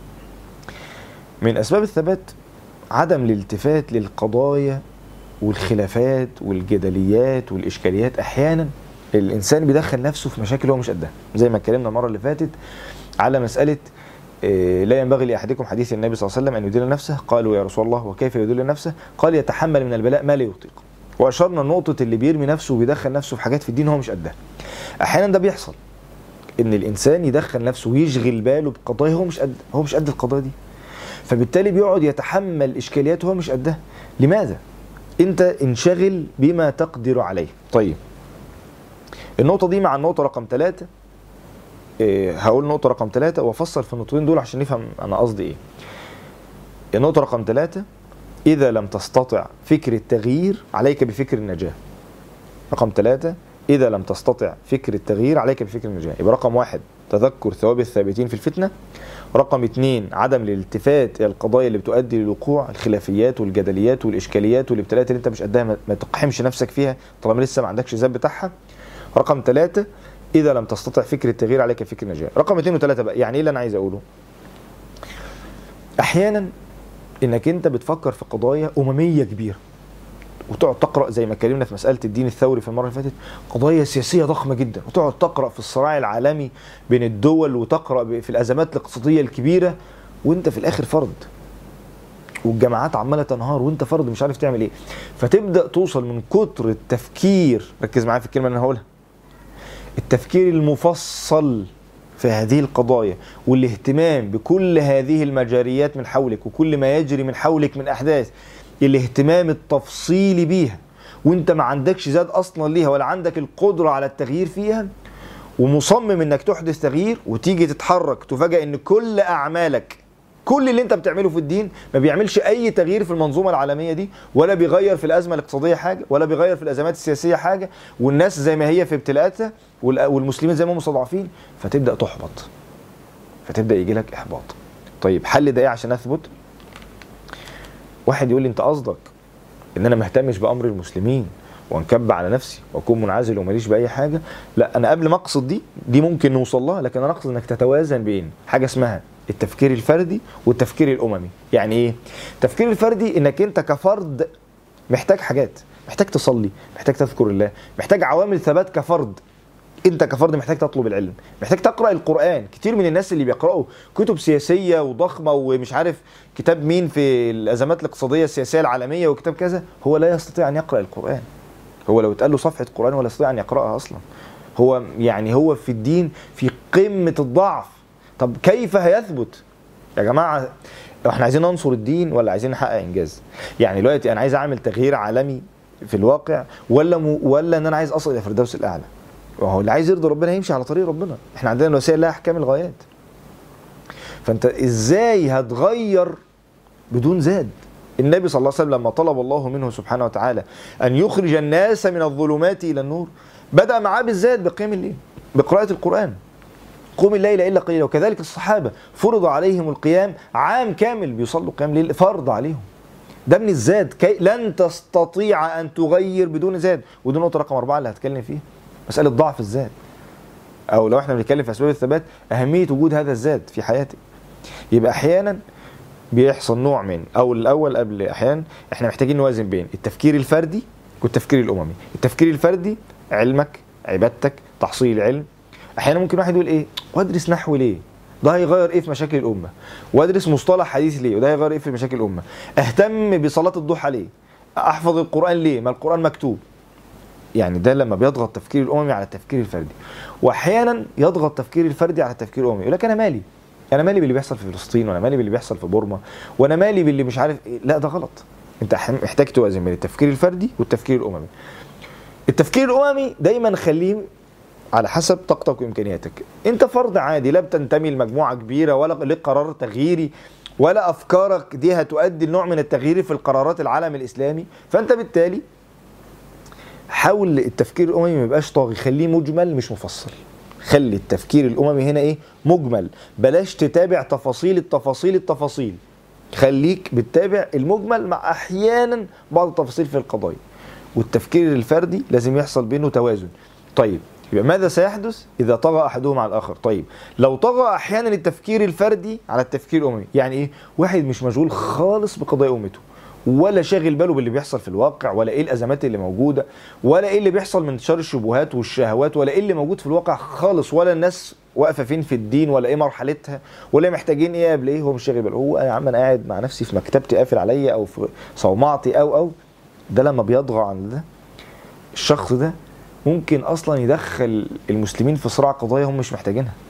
[SPEAKER 1] من أسباب الثبات عدم الالتفات للقضايا والخلافات والجدليات والاشكاليات احيانا الانسان بيدخل نفسه في مشاكل هو مش قدها زي ما اتكلمنا المره اللي فاتت على مساله آه، لا ينبغي لاحدكم حديث النبي صلى الله عليه وسلم ان يدل نفسه قالوا يا رسول الله وكيف يدل نفسه قال يتحمل من البلاء ما لا يطيق واشرنا لنقطه اللي بيرمي نفسه وبيدخل نفسه في حاجات في الدين هو مش قدها احيانا ده بيحصل ان الانسان يدخل نفسه ويشغل باله بقضايا هو مش قد هو مش قد القضايا دي فبالتالي بيقعد يتحمل اشكاليات هو مش قدها لماذا انت انشغل بما تقدر عليه طيب النقطة دي مع النقطة رقم ثلاثة إيه هقول نقطة رقم ثلاثة وافصل في النقطتين دول عشان نفهم انا قصدي ايه النقطة رقم ثلاثة إذا لم تستطع فكر التغيير عليك بفكر النجاة رقم ثلاثة إذا لم تستطع فكر التغيير عليك بفكر النجاة يبقى رقم واحد تذكر ثواب الثابتين في الفتنة رقم اثنين عدم الالتفات الى القضايا اللي بتؤدي للوقوع الخلافيات والجدليات والاشكاليات والابتلاءات اللي انت مش قدها ما تقحمش نفسك فيها طالما لسه ما عندكش ذات بتاعها رقم ثلاثة اذا لم تستطع فكر التغيير عليك فكر النجاة رقم اثنين وثلاثة بقى يعني ايه اللي انا عايز اقوله احيانا انك انت بتفكر في قضايا امميه كبيره وتقعد تقرا زي ما اتكلمنا في مساله الدين الثوري في المره اللي فاتت قضايا سياسيه ضخمه جدا وتقعد تقرا في الصراع العالمي بين الدول وتقرا في الازمات الاقتصاديه الكبيره وانت في الاخر فرد والجامعات عماله تنهار وانت فرد مش عارف تعمل ايه فتبدا توصل من كتر التفكير ركز معايا في الكلمه اللي انا هقولها التفكير المفصل في هذه القضايا والاهتمام بكل هذه المجاريات من حولك وكل ما يجري من حولك من احداث الاهتمام التفصيلي بيها وانت ما عندكش زاد اصلا ليها ولا عندك القدره على التغيير فيها ومصمم انك تحدث تغيير وتيجي تتحرك تفاجئ ان كل اعمالك كل اللي انت بتعمله في الدين ما بيعملش اي تغيير في المنظومه العالميه دي ولا بيغير في الازمه الاقتصاديه حاجه ولا بيغير في الازمات السياسيه حاجه والناس زي ما هي في ابتلاءاتها والمسلمين زي ما هم مستضعفين فتبدا تحبط فتبدا يجي لك احباط طيب حل ده ايه عشان اثبت واحد يقول لي انت قصدك ان انا ما اهتمش بامر المسلمين وانكب على نفسي واكون منعزل وماليش باي حاجه لا انا قبل ما اقصد دي دي ممكن نوصل لها لكن انا اقصد انك تتوازن بين حاجه اسمها التفكير الفردي والتفكير الاممي يعني ايه التفكير الفردي انك انت كفرد محتاج حاجات محتاج تصلي محتاج تذكر الله محتاج عوامل ثبات كفرد انت كفرد محتاج تطلب العلم محتاج تقرا القران كتير من الناس اللي بيقراوا كتب سياسيه وضخمه ومش عارف كتاب مين في الازمات الاقتصاديه السياسيه العالميه وكتاب كذا هو لا يستطيع ان يقرا القران هو لو اتقال له صفحه قران ولا يستطيع ان يقراها اصلا هو يعني هو في الدين في قمه الضعف طب كيف هيثبت يا جماعه احنا عايزين ننصر الدين ولا عايزين نحقق انجاز يعني دلوقتي انا عايز اعمل تغيير عالمي في الواقع ولا م... ولا ان انا عايز اصل الى الفردوس الاعلى وهو اللي عايز يرضي ربنا يمشي على طريق ربنا احنا عندنا الوسائل لها احكام الغايات فانت ازاي هتغير بدون زاد النبي صلى الله عليه وسلم لما طلب الله منه سبحانه وتعالى ان يخرج الناس من الظلمات الى النور بدا معاه بالزاد بقيام الليل بقراءه القران قوم الليل الا قليلا وكذلك الصحابه فرض عليهم القيام عام كامل بيصلوا قيام الليل فرض عليهم ده من الزاد كي لن تستطيع ان تغير بدون زاد ودي نقطه رقم اربعه اللي هتكلم فيها مساله ضعف الزاد او لو احنا بنتكلم في اسباب الثبات اهميه وجود هذا الزاد في حياتك يبقى احيانا بيحصل نوع من او الاول قبل احيانا احنا محتاجين نوازن بين التفكير الفردي والتفكير الاممي التفكير الفردي علمك عبادتك تحصيل علم احيانا ممكن واحد يقول ايه وادرس نحو ليه ده هيغير ايه في مشاكل الامه وادرس مصطلح حديث ليه وده هيغير ايه في مشاكل الامه اهتم بصلاه الضحى ليه احفظ القران ليه ما القران مكتوب يعني ده لما بيضغط التفكير الاممي على التفكير الفردي واحيانا يضغط التفكير الفردي على التفكير الاممي يقول لك انا مالي انا مالي باللي بيحصل في فلسطين وانا مالي باللي بيحصل في بورما وانا مالي باللي مش عارف إيه. لا ده غلط انت محتاج توازن بين التفكير الفردي والتفكير الاممي التفكير الاممي دايما خليه على حسب طاقتك وامكانياتك انت فرد عادي لا بتنتمي لمجموعه كبيره ولا لك قرار تغييري ولا افكارك دي هتؤدي لنوع من التغيير في القرارات العالم الاسلامي فانت بالتالي حاول التفكير الاممي ما يبقاش طاغي خليه مجمل مش مفصل خلي التفكير الاممي هنا ايه مجمل بلاش تتابع تفاصيل التفاصيل التفاصيل خليك بتتابع المجمل مع احيانا بعض التفاصيل في القضايا والتفكير الفردي لازم يحصل بينه توازن طيب يبقى ماذا سيحدث اذا طغى احدهم على الاخر طيب لو طغى احيانا التفكير الفردي على التفكير الاممي يعني ايه واحد مش مشغول خالص بقضايا امته ولا شاغل باله باللي بيحصل في الواقع ولا ايه الازمات اللي موجوده ولا ايه اللي بيحصل من انتشار الشبهات والشهوات ولا ايه اللي موجود في الواقع خالص ولا الناس واقفه فين في الدين ولا ايه مرحلتها ولا محتاجين ايه قبل ايه هو مش شاغل باله هو يا عم انا قاعد مع نفسي في مكتبتي قافل عليا او في صومعتي او او ده لما بيطغى عن ده الشخص ده ممكن اصلا يدخل المسلمين في صراع قضايا هم مش محتاجينها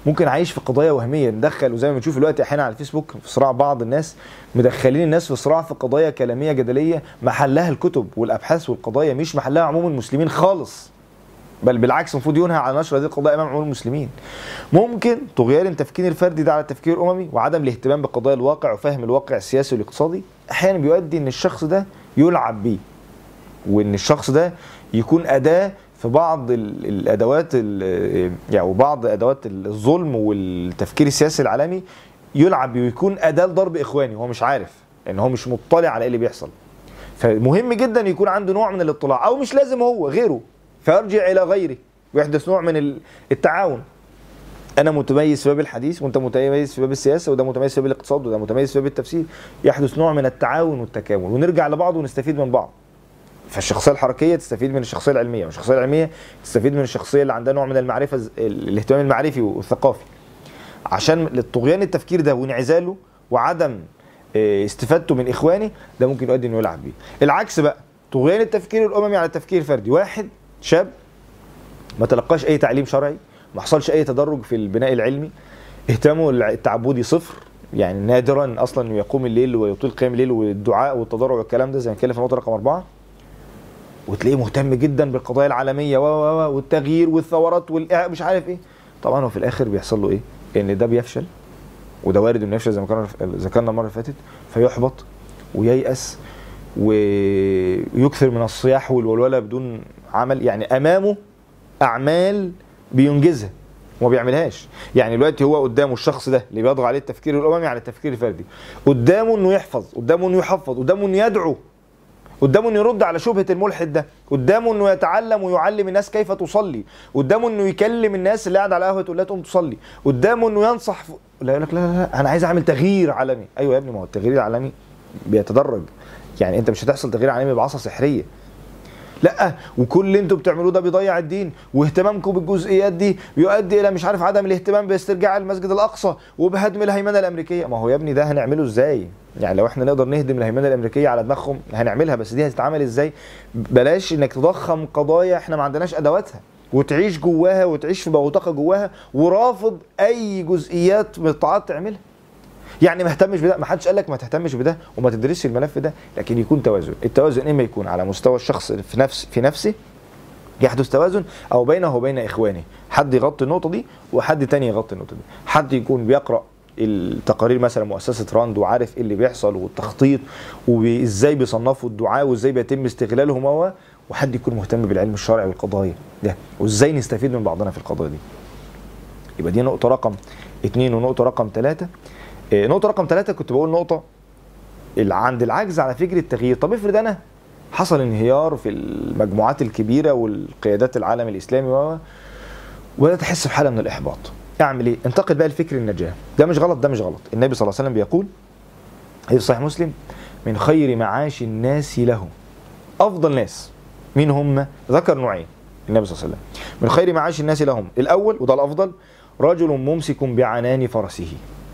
[SPEAKER 1] ممكن عايش في قضايا وهميه ندخل وزي ما بنشوف دلوقتي احيانا على الفيسبوك في صراع بعض الناس مدخلين الناس في صراع في قضايا كلاميه جدليه محلها الكتب والابحاث والقضايا مش محلها عموم المسلمين خالص بل بالعكس المفروض ينهى على نشر هذه القضايا امام عموم المسلمين. ممكن طغيان التفكير الفردي ده على التفكير الاممي وعدم الاهتمام بقضايا الواقع وفهم الواقع السياسي والاقتصادي احيانا بيؤدي ان الشخص ده يلعب بيه. وان الشخص ده يكون اداه في بعض ال- الادوات ال- يعني وبعض ادوات الظلم والتفكير السياسي العالمي يلعب بيه ويكون اداه لضرب اخواني وهو مش عارف ان هو مش مطلع على ايه اللي بيحصل. فمهم جدا يكون عنده نوع من الاطلاع او مش لازم هو غيره فيرجع الى غيره ويحدث نوع من ال- التعاون انا متميز في باب الحديث وانت متميز في باب السياسه وده متميز في باب الاقتصاد وده متميز في باب التفسير يحدث نوع من التعاون والتكامل ونرجع لبعض ونستفيد من بعض فالشخصيه الحركيه تستفيد من الشخصيه العلميه والشخصيه العلميه تستفيد من الشخصيه اللي عندها نوع من المعرفه ز- ال- الاهتمام المعرفي والثقافي عشان للطغيان التفكير ده وانعزاله وعدم آه، استفادته من اخواني ده ممكن يؤدي انه يلعب بيه العكس بقى طغيان التفكير الاممي على التفكير الفردي واحد شاب ما تلقاش اي تعليم شرعي ما حصلش اي تدرج في البناء العلمي اهتمامه التعبدي صفر يعني نادرا اصلا انه يقوم الليل ويطيل قيام الليل والدعاء والتضرع والكلام ده زي ما اتكلم في النقطه رقم اربعه وتلاقيه مهتم جدا بالقضايا العالميه و و و والتغيير والثورات والإع... مش عارف ايه طبعا هو في الاخر بيحصل له ايه؟ ان ده بيفشل وده وارد انه يفشل زي ما كنا ذكرنا المره اللي فاتت فيحبط وييأس ويكثر من الصياح والولوله بدون عمل يعني امامه اعمال بينجزها وما بيعملهاش يعني دلوقتي هو قدامه الشخص ده اللي بيضغط عليه التفكير الاممي على التفكير الفردي قدامه انه يحفظ قدامه انه يحفظ قدامه انه يدعو قدامه انه يرد على شبهه الملحد ده قدامه انه يتعلم ويعلم الناس كيف تصلي قدامه انه يكلم الناس اللي قاعد على قهوه تقول لها تقوم تصلي قدامه انه ينصح ف... لا يقول لك لا, لا لا انا عايز اعمل تغيير عالمي ايوه يا ابني ما هو التغيير العالمي بيتدرج يعني انت مش هتحصل تغيير عالمي بعصا سحريه لا وكل اللي انتوا بتعملوه ده بيضيع الدين واهتمامكم بالجزئيات دي بيؤدي الى مش عارف عدم الاهتمام باسترجاع المسجد الاقصى وبهدم الهيمنه الامريكيه ما هو يا ابني ده هنعمله ازاي يعني لو احنا نقدر نهدم الهيمنه الامريكيه على دماغهم هنعملها بس دي هتتعمل ازاي بلاش انك تضخم قضايا احنا ما عندناش ادواتها وتعيش جواها وتعيش في بوتقه جواها ورافض اي جزئيات من الطاعات تعملها يعني ما اهتمش بده ما حدش قال لك ما تهتمش بده وما تدرسش الملف ده لكن يكون توازن التوازن اما يكون على مستوى الشخص في نفس في نفسه يحدث توازن او بينه وبين اخوانه حد يغطي النقطه دي وحد تاني يغطي النقطه دي حد يكون بيقرا التقارير مثلا مؤسسه راند وعارف ايه اللي بيحصل والتخطيط وازاي بيصنفوا الدعاء وازاي بيتم استغلالهم هو وحد يكون مهتم بالعلم الشرعي والقضايا ده وازاي نستفيد من بعضنا في القضايا دي يبقى دي نقطه رقم اثنين ونقطه رقم ثلاثه نقطة رقم ثلاثة كنت بقول نقطة اللي عند العجز على فكرة التغيير طب افرض أنا حصل انهيار في المجموعات الكبيرة والقيادات العالم الإسلامي و ولا تحس بحالة من الإحباط أعمل إيه؟ انتقد بقى الفكر النجاة ده مش غلط ده مش غلط النبي صلى الله عليه وسلم بيقول في صحيح مسلم من خير معاش الناس له أفضل ناس مين هم؟ ذكر نوعين النبي صلى الله عليه وسلم من خير معاش الناس لهم الأول وده الأفضل رجل ممسك بعنان فرسه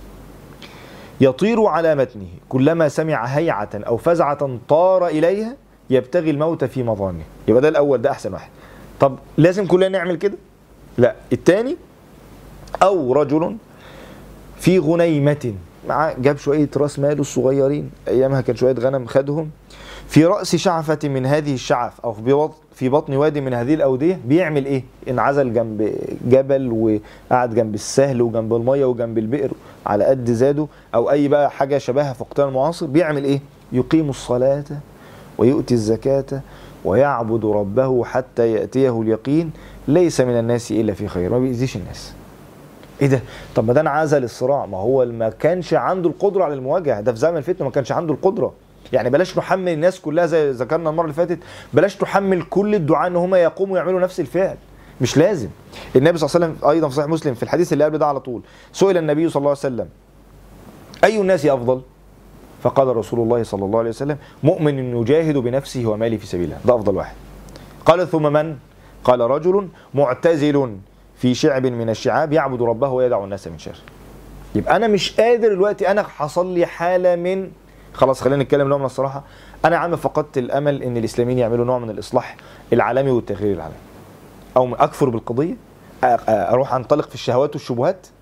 [SPEAKER 1] يطير على متنه كلما سمع هيعة أو فزعة طار إليها يبتغي الموت في مظانه يبقى ده الأول ده أحسن واحد طب لازم كلنا نعمل كده لا الثاني أو رجل في غنيمة مع جاب شوية راس ماله الصغيرين أيامها كان شوية غنم خدهم في رأس شعفة من هذه الشعف أو في بطن في بطن وادي من هذه الأودية بيعمل إيه؟ انعزل جنب جبل وقعد جنب السهل وجنب المية وجنب البئر على قد زاده أو أي بقى حاجة شبهها في وقتنا المعاصر بيعمل إيه؟ يقيم الصلاة ويؤتي الزكاة ويعبد ربه حتى يأتيه اليقين ليس من الناس إلا في خير ما بيأذيش الناس ايه ده طب ما ده انعزل الصراع ما هو ما كانش عنده القدره على المواجهه ده في زمن الفتنه ما كانش عنده القدره يعني بلاش نحمل الناس كلها زي ذكرنا المره اللي فاتت بلاش تحمل كل الدعاء ان هم يقوموا يعملوا نفس الفعل مش لازم النبي صلى الله عليه وسلم ايضا في صحيح مسلم في الحديث اللي قبل ده على طول سئل النبي صلى الله عليه وسلم اي الناس افضل فقال رسول الله صلى الله عليه وسلم مؤمن يجاهد بنفسه وماله في سبيل الله ده افضل واحد قال ثم من قال رجل معتزل في شعب من الشعاب يعبد ربه ويدع الناس من شر يبقى انا مش قادر دلوقتي انا حصل لي حاله من خلاص خلينا نتكلم نوع من الصراحه انا يا عم فقدت الامل ان الاسلاميين يعملوا نوع من الاصلاح العالمي والتغيير العالمي او اكفر بالقضيه اروح انطلق في الشهوات والشبهات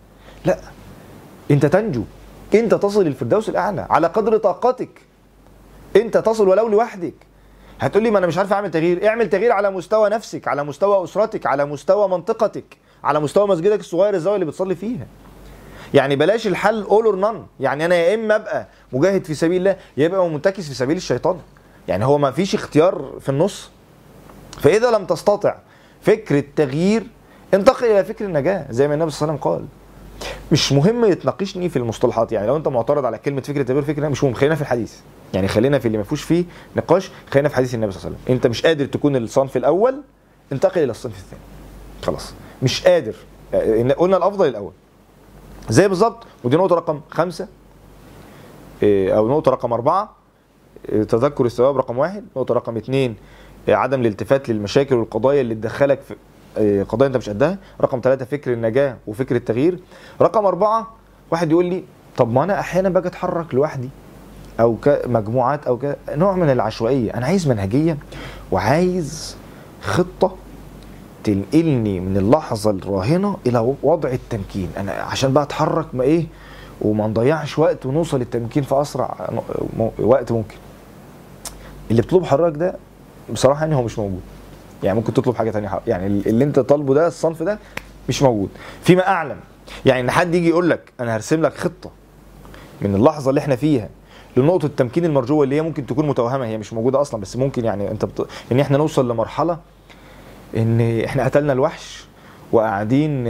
[SPEAKER 1] لا انت تنجو انت تصل للفردوس الاعلى على قدر طاقتك انت تصل ولو لوحدك هتقول لي ما انا مش عارف اعمل تغيير اعمل تغيير على مستوى نفسك على مستوى اسرتك على مستوى منطقتك على مستوى مسجدك الصغير الزاويه اللي بتصلي فيها يعني بلاش الحل اول اور نون يعني انا يا اما ابقى مجاهد في سبيل الله يا ابقى منتكس في سبيل الشيطان يعني هو ما فيش اختيار في النص فاذا لم تستطع فكر التغيير انتقل الى فكر النجاه زي ما النبي صلى الله عليه وسلم قال مش مهم يتناقشني في المصطلحات يعني لو انت معترض على كلمه فكره التغيير فكره مش مهم خلينا في الحديث يعني خلينا في اللي ما فيهوش فيه نقاش خلينا في حديث النبي صلى الله عليه وسلم انت مش قادر تكون الصنف الاول انتقل الى الصنف الثاني خلاص مش قادر يعني قلنا الافضل الاول زي بالظبط ودي نقطه رقم خمسة إيه، او نقطه رقم أربعة إيه، تذكر الثواب رقم واحد نقطه رقم اثنين إيه، عدم الالتفات للمشاكل والقضايا اللي تدخلك في إيه، قضايا انت مش قدها رقم ثلاثة فكر النجاة وفكر التغيير رقم أربعة واحد يقول لي طب ما انا احيانا باجي اتحرك لوحدي او كمجموعات او ك... نوع من العشوائيه انا عايز منهجيه وعايز خطه تنقلني من اللحظه الراهنه الى وضع التمكين انا عشان بقى اتحرك ما ايه وما نضيعش وقت ونوصل للتمكين في اسرع م- م- وقت ممكن اللي بتطلب حضرتك ده بصراحه يعني هو مش موجود يعني ممكن تطلب حاجه تانية حق. يعني اللي انت طالبه ده الصنف ده مش موجود فيما اعلم يعني ان حد يجي يقول لك انا هرسم لك خطه من اللحظه اللي احنا فيها لنقطه التمكين المرجوه اللي هي ممكن تكون متوهمه هي مش موجوده اصلا بس ممكن يعني انت بت... ان احنا نوصل لمرحله ان احنا قتلنا الوحش وقاعدين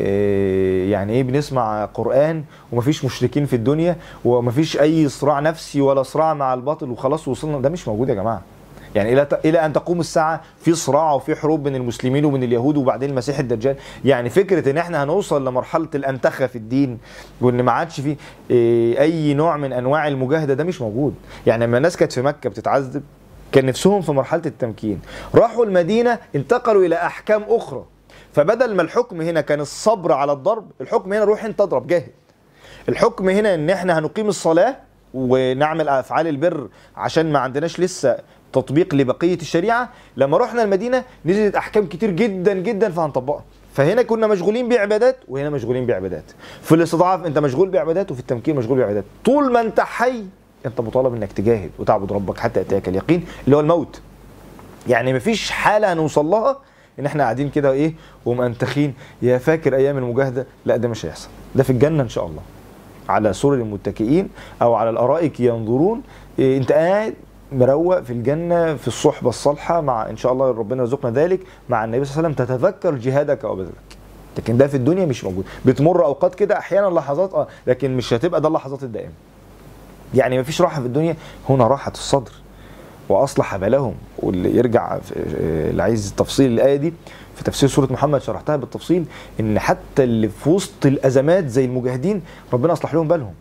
[SPEAKER 1] آه، يعني ايه بنسمع قران ومفيش مشركين في الدنيا ومفيش اي صراع نفسي ولا صراع مع الباطل وخلاص وصلنا ده مش موجود يا جماعه يعني الى الى ان تقوم الساعه في صراع وفي حروب بين المسلمين وبين اليهود وبعدين المسيح الدجال يعني فكره ان احنا هنوصل لمرحله الانتخه في الدين وان ما عادش في إيه، اي نوع من انواع المجاهده ده مش موجود يعني لما الناس كانت في مكه بتتعذب كان نفسهم في مرحله التمكين راحوا المدينه انتقلوا الى احكام اخرى فبدل ما الحكم هنا كان الصبر على الضرب الحكم هنا روح انت اضرب جاهد الحكم هنا ان احنا هنقيم الصلاه ونعمل افعال البر عشان ما عندناش لسه تطبيق لبقيه الشريعه لما رحنا المدينه نزلت احكام كتير جدا جدا فهنطبقها فهنا كنا مشغولين بعبادات وهنا مشغولين بعبادات في الاستضعاف انت مشغول بعبادات وفي التمكين مشغول بعبادات طول ما انت حي انت مطالب انك تجاهد وتعبد ربك حتى ياتيك اليقين اللي هو الموت يعني مفيش حاله هنوصل لها ان احنا قاعدين كده ايه ومنتخين يا فاكر ايام المجاهده لا ده مش هيحصل ده في الجنه ان شاء الله على سرر متكئين او على الارائك ينظرون إيه انت قاعد مروق في الجنه في الصحبه الصالحه مع ان شاء الله ربنا يرزقنا ذلك مع النبي صلى الله عليه وسلم تتذكر جهادك وبذلك لكن ده في الدنيا مش موجود بتمر اوقات كده احيانا لحظات اه لكن مش هتبقى ده اللحظات الدائمه يعني مفيش راحه في الدنيا هنا راحه الصدر واصلح بالهم واللي يرجع في- اللي عايز تفصيل الايه دي في تفسير سوره محمد شرحتها بالتفصيل ان حتى اللي في وسط الازمات زي المجاهدين ربنا اصلح لهم بالهم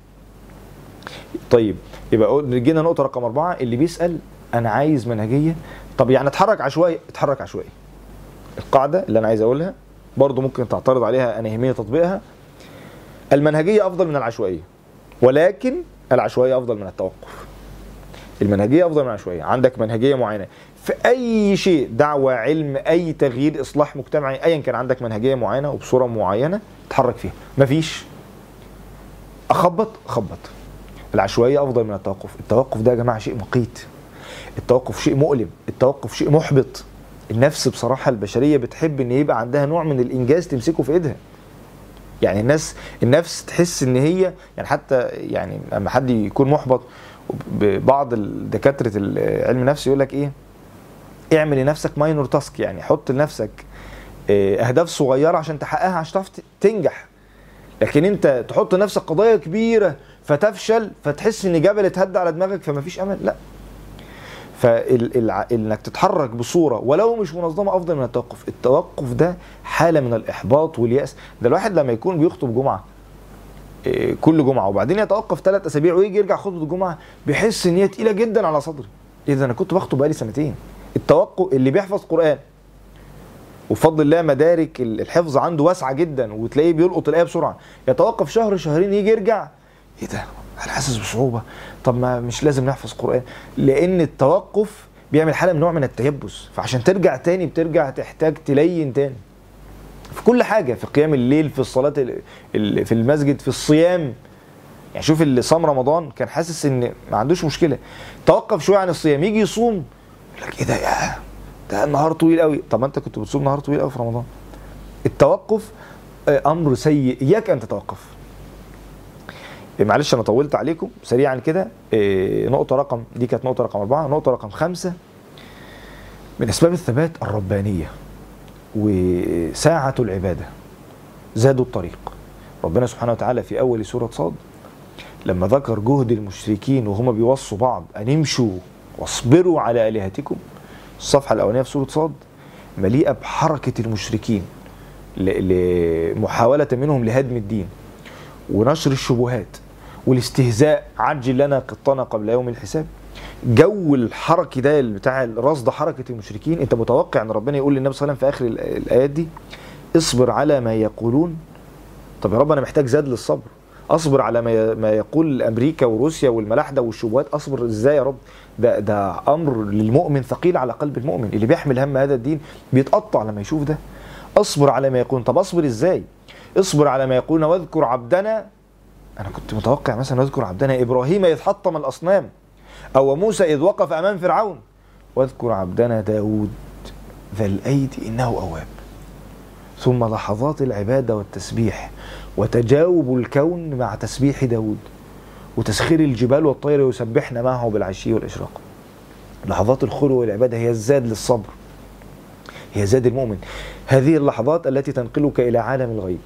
[SPEAKER 1] طيب يبقى قل- جينا نقطه رقم اربعه اللي بيسال انا عايز منهجيه طب يعني اتحرك عشوائي اتحرك عشوائي القاعده اللي انا عايز اقولها برضو ممكن تعترض عليها انهميه تطبيقها المنهجيه افضل من العشوائيه ولكن العشوائيه افضل من التوقف المنهجيه افضل من العشوائيه عندك منهجيه معينه في اي شيء دعوه علم اي تغيير اصلاح مجتمعي ايا كان عندك منهجيه معينه وبصوره معينه تتحرك فيها مفيش اخبط خبط العشوائيه افضل من التوقف التوقف ده يا جماعه شيء مقيت التوقف شيء مؤلم التوقف شيء محبط النفس بصراحه البشريه بتحب ان يبقى عندها نوع من الانجاز تمسكه في ايدها يعني الناس النفس تحس ان هي يعني حتى يعني لما حد يكون محبط بعض دكاتره علم النفس يقول لك ايه اعمل لنفسك ماينور تاسك يعني حط لنفسك آه، اهداف صغيره عشان تحققها عشان تعرف ت- تنجح لكن انت تحط لنفسك قضايا كبيره فتفشل فتحس ان جبل اتهد على دماغك فما فيش امل لا فانك تتحرك بصوره ولو مش منظمه افضل من التوقف التوقف ده حاله من الاحباط والياس ده الواحد لما يكون بيخطب جمعه إيه، كل جمعه وبعدين يتوقف ثلاث اسابيع ويجي يرجع خطبه الجمعه بيحس ان هي تقيله جدا على صدري ايه ده انا كنت بخطب بقالي سنتين التوقف اللي بيحفظ قران وبفضل الله مدارك الحفظ عنده واسعه جدا وتلاقيه بيلقط الايه بسرعه يتوقف شهر شهرين يجي يرجع ايه ده انا حاسس بصعوبه طب ما مش لازم نحفظ قران لان التوقف بيعمل حاله من نوع من التيبس فعشان ترجع تاني بترجع تحتاج تلين تاني في كل حاجه في قيام الليل في الصلاه ال- ال- في المسجد في الصيام يعني شوف اللي صام رمضان كان حاسس ان ما عندوش مشكله توقف شويه عن الصيام يجي يصوم يقول لك ايه ده يا ده النهار طويل قوي طب ما انت كنت بتصوم نهار طويل قوي في رمضان التوقف آه، امر سيء اياك ان تتوقف إيه، معلش انا طولت عليكم سريعا كده إيه، نقطه رقم دي كانت نقطه رقم اربعه نقطه رقم خمسه من اسباب الثبات الربانيه وساعه العباده زادوا الطريق ربنا سبحانه وتعالى في اول سوره صاد لما ذكر جهد المشركين وهما بيوصوا بعض ان امشوا واصبروا على الهتكم الصفحه الاولانيه في سوره صاد مليئه بحركه المشركين ل- لمحاوله منهم لهدم الدين ونشر الشبهات والاستهزاء عجل لنا قطنا قبل يوم الحساب جو الحركي ده اللي بتاع رصد حركه المشركين انت متوقع ان ربنا يقول للنبي صلى الله عليه وسلم في اخر ال- الايات دي اصبر على ما يقولون طب يا رب انا محتاج زاد للصبر اصبر على ما ي- ما يقول امريكا وروسيا والملاحده والشبهات اصبر ازاي يا رب ده ده امر للمؤمن ثقيل على قلب المؤمن اللي بيحمل هم هذا الدين بيتقطع لما يشوف ده اصبر على ما يقولون طب اصبر ازاي اصبر على ما يقولون واذكر عبدنا انا كنت متوقع مثلا واذكر عبدنا ابراهيم اذ حطم الاصنام او موسى اذ وقف امام فرعون واذكر عبدنا داود ذا الايدي انه اواب ثم لحظات العباده والتسبيح وتجاوب الكون مع تسبيح داود وتسخير الجبال والطير يسبحن معه بالعشي والاشراق لحظات الخلوه والعباده هي الزاد للصبر هي زاد المؤمن هذه اللحظات التي تنقلك الى عالم الغيب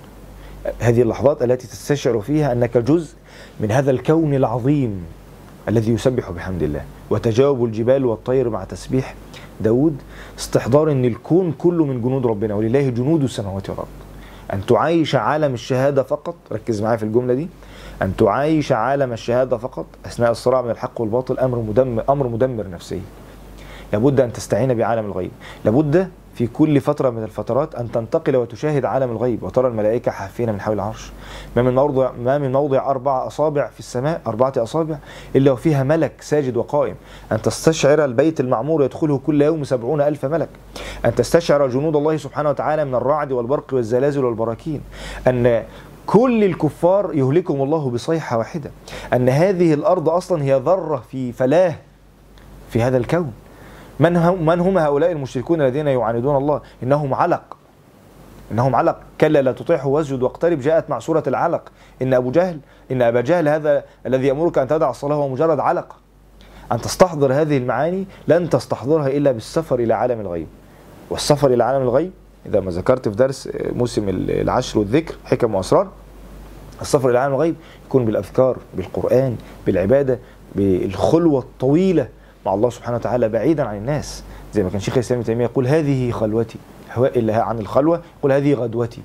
[SPEAKER 1] هذه اللحظات التي تستشعر فيها انك جزء من هذا الكون العظيم الذي يسبح بحمد الله وتجاوب الجبال والطير مع تسبيح داود استحضار ان الكون كله من جنود ربنا ولله جنود السماوات والارض ان تعايش عالم الشهاده فقط ركز معايا في الجمله دي ان تعايش عالم الشهاده فقط اثناء الصراع بين الحق والباطل امر مدمر امر مدمر نفسيا لابد ان تستعين بعالم الغيب لابد في كل فترة من الفترات أن تنتقل وتشاهد عالم الغيب وترى الملائكة حافين من حول العرش ما من موضع ما من موضع أربع أصابع في السماء أربعة أصابع إلا وفيها ملك ساجد وقائم أن تستشعر البيت المعمور يدخله كل يوم سبعون ألف ملك أن تستشعر جنود الله سبحانه وتعالى من الرعد والبرق والزلازل والبراكين أن كل الكفار يهلكهم الله بصيحة واحدة أن هذه الأرض أصلا هي ذرة في فلاه في هذا الكون من هم من هم هؤلاء المشركون الذين يعاندون الله انهم علق انهم علق كلا لا تطيعه واسجد واقترب جاءت مع سوره العلق ان ابو جهل ان ابا جهل هذا الذي يامرك ان تدع الصلاه هو مجرد علق ان تستحضر هذه المعاني لن تستحضرها الا بالسفر الى عالم الغيب والسفر الى عالم الغيب اذا ما ذكرت في درس موسم العشر والذكر حكم واسرار السفر الى عالم الغيب يكون بالاذكار بالقران بالعباده بالخلوه الطويله مع الله سبحانه وتعالى بعيدا عن الناس زي ما كان شيخ الاسلام ابن تيميه يقول هذه خلوتي هواء اللي عن الخلوه يقول هذه غدوتي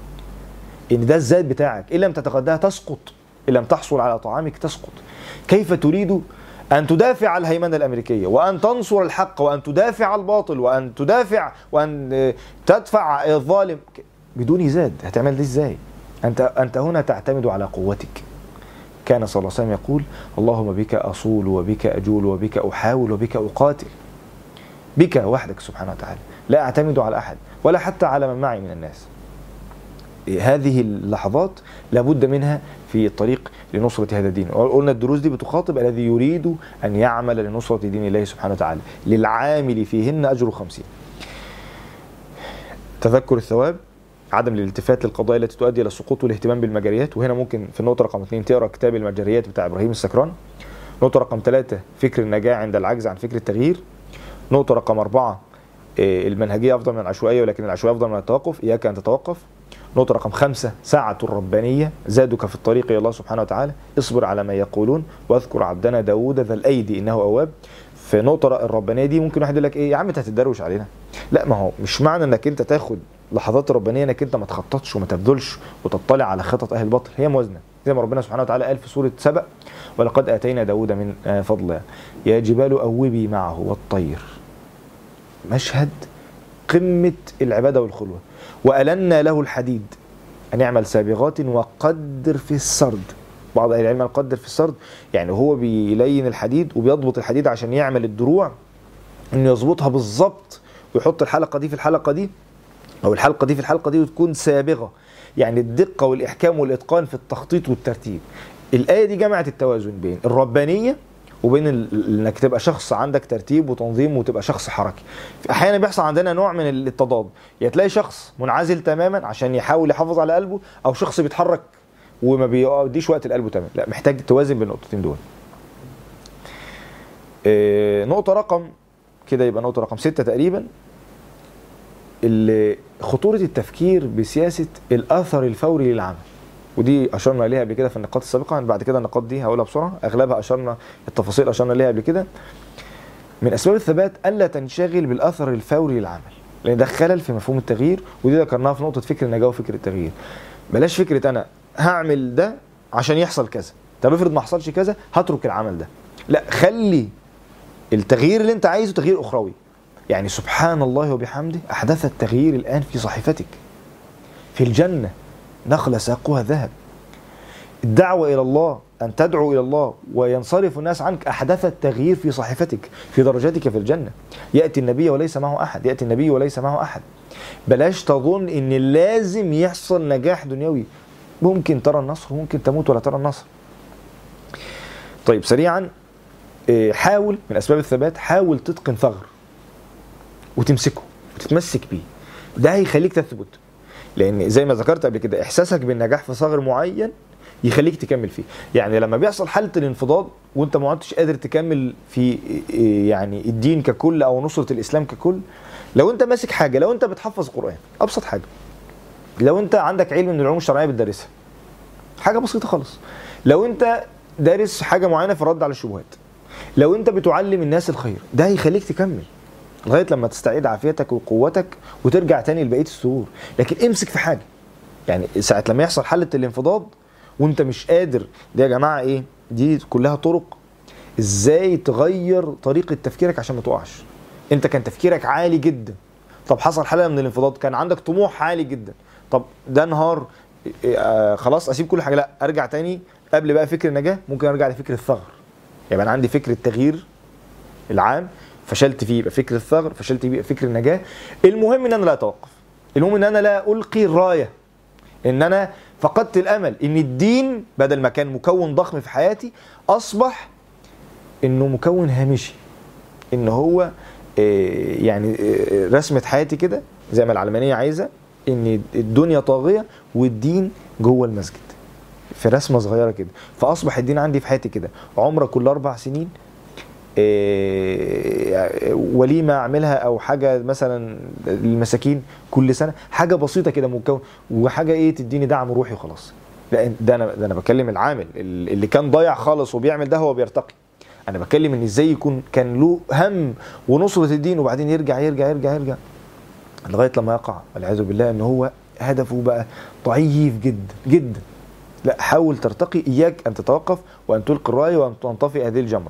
[SPEAKER 1] ان ده الزاد بتاعك ان لم تتغداها تسقط ان لم تحصل على طعامك تسقط كيف تريد ان تدافع عن الهيمنه الامريكيه وان تنصر الحق وان تدافع عن الباطل وان تدافع وان تدفع الظالم بدون زاد هتعمل دي ازاي انت انت هنا تعتمد على قوتك كان صلى الله عليه وسلم يقول اللهم بك أصول وبك أجول وبك أحاول وبك أقاتل بك وحدك سبحانه وتعالى لا أعتمد على أحد ولا حتى على من معي من الناس هذه اللحظات لابد منها في الطريق لنصرة هذا الدين قلنا الدروس دي بتخاطب الذي يريد أن يعمل لنصرة دين الله سبحانه وتعالى للعامل فيهن أجر خمسين تذكر الثواب عدم الالتفات للقضايا التي تؤدي الى السقوط والاهتمام بالمجريات وهنا ممكن في النقطه رقم اثنين تقرا كتاب المجريات بتاع ابراهيم السكران نقطه رقم ثلاثة فكر النجاة عند العجز عن فكر التغيير نقطه رقم أربعة المنهجية أفضل من العشوائية ولكن العشوائية أفضل من التوقف إياك أن تتوقف نقطة رقم خمسة ساعة الربانية زادك في الطريق إلى الله سبحانه وتعالى اصبر على ما يقولون واذكر عبدنا داود ذا الأيدي إنه أواب في نقطة الربانية دي ممكن واحد يقول لك إيه يا عم أنت هتتدروش علينا لا ما هو مش معنى إنك أنت تاخد لحظات ربانيه انك انت ما تخططش وما تبذلش وتطلع على خطط اهل الباطل هي موازنه زي ما ربنا سبحانه وتعالى قال في سوره سبأ ولقد اتينا داود من فضله يا جبال اوبي معه والطير مشهد قمه العباده والخلوه والنا له الحديد ان يعمل سابغات وقدر في السرد بعض اهل العلم قدر في السرد يعني هو بيلين الحديد وبيضبط الحديد عشان يعمل الدروع انه يظبطها بالظبط ويحط الحلقه دي في الحلقه دي او الحلقه دي في الحلقه دي وتكون سابغه يعني الدقه والاحكام والاتقان في التخطيط والترتيب الايه دي جمعت التوازن بين الربانيه وبين ال- انك تبقى شخص عندك ترتيب وتنظيم وتبقى شخص حركي احيانا بيحصل عندنا نوع من التضاد يا تلاقي شخص منعزل تماما عشان يحاول يحافظ على قلبه او شخص بيتحرك وما بيديش وقت لقلبه تماما لا محتاج توازن بين النقطتين دول آه، نقطة رقم كده يبقى نقطة رقم ستة تقريبا اللي خطورة التفكير بسياسة الأثر الفوري للعمل ودي أشرنا إليها قبل كده في النقاط السابقة بعد كده النقاط دي هقولها بسرعة أغلبها أشرنا التفاصيل أشرنا إليها قبل كده من أسباب الثبات ألا تنشغل بالأثر الفوري للعمل لأن ده خلل في مفهوم التغيير ودي ذكرناها في نقطة فكر النجاة وفكر التغيير بلاش فكرة أنا هعمل ده عشان يحصل كذا طب افرض ما حصلش كذا هترك العمل ده لا خلي التغيير اللي انت عايزه تغيير اخروي يعني سبحان الله وبحمده احدث التغيير الان في صحيفتك في الجنه نخله ساقها ذهب الدعوه الى الله ان تدعو الى الله وينصرف الناس عنك احدث التغيير في صحيفتك في درجاتك في الجنه ياتي النبي وليس معه احد ياتي النبي وليس معه احد بلاش تظن ان لازم يحصل نجاح دنيوي ممكن ترى النصر ممكن تموت ولا ترى النصر طيب سريعا إيه، حاول من اسباب الثبات حاول تتقن ثغر وتمسكه وتتمسك بيه ده هيخليك تثبت لان زي ما ذكرت قبل كده احساسك بالنجاح في ثغر معين يخليك تكمل فيه يعني لما بيحصل حاله الانفضاض وانت ما عدتش قادر تكمل في إيه، يعني الدين ككل او نصره الاسلام ككل لو انت ماسك حاجه لو انت بتحفظ قران ابسط حاجه لو انت عندك علم من العلوم الشرعيه بتدرسها حاجه بسيطه خالص لو انت دارس حاجه معينه في الرد على الشبهات لو انت بتعلم الناس الخير ده هيخليك تكمل لغايه لما تستعيد عافيتك وقوتك وترجع تاني لبقيه السرور لكن امسك في حاجه يعني ساعه لما يحصل حاله الانفضاض وانت مش قادر دي يا جماعه ايه دي كلها طرق ازاي تغير طريقه تفكيرك عشان ما تقعش انت كان تفكيرك عالي جدا طب حصل حاله من الانفضاض كان عندك طموح عالي جدا طب ده نهار إيه، آه خلاص اسيب كل حاجه لا ارجع تاني قبل بقى فكر النجاه ممكن ارجع لفكر الثغر يبقى انا عندي فكر التغيير العام فشلت فيه يبقى فكر الثغر فشلت فيه يبقى فكر النجاه المهم ان انا لا اتوقف المهم ان انا لا القي الرايه ان انا فقدت الامل ان الدين بدل ما كان مكون ضخم في حياتي اصبح انه مكون هامشي ان هو آه، يعني آه، رسمه حياتي كده زي ما العلمانيه عايزه ان الدنيا طاغيه والدين جوه المسجد في رسمه صغيره كده فاصبح الدين عندي في حياتي كده عمره كل اربع سنين إيه، وليمه اعملها او حاجه مثلا للمساكين كل سنه حاجه بسيطه كده مكون وحاجه ايه تديني دعم روحي وخلاص لا ده انا ده انا بكلم العامل اللي كان ضايع خالص وبيعمل ده هو بيرتقي انا بتكلم ان ازاي يكون كان له هم ونصره الدين وبعدين يرجع يرجع يرجع يرجع لغايه لما يقع والعياذ بالله ان هو هدفه بقى ضعيف جدا جدا لا حاول ترتقي اياك ان تتوقف وان تلقي الرايه وان تنطفئ هذه الجمره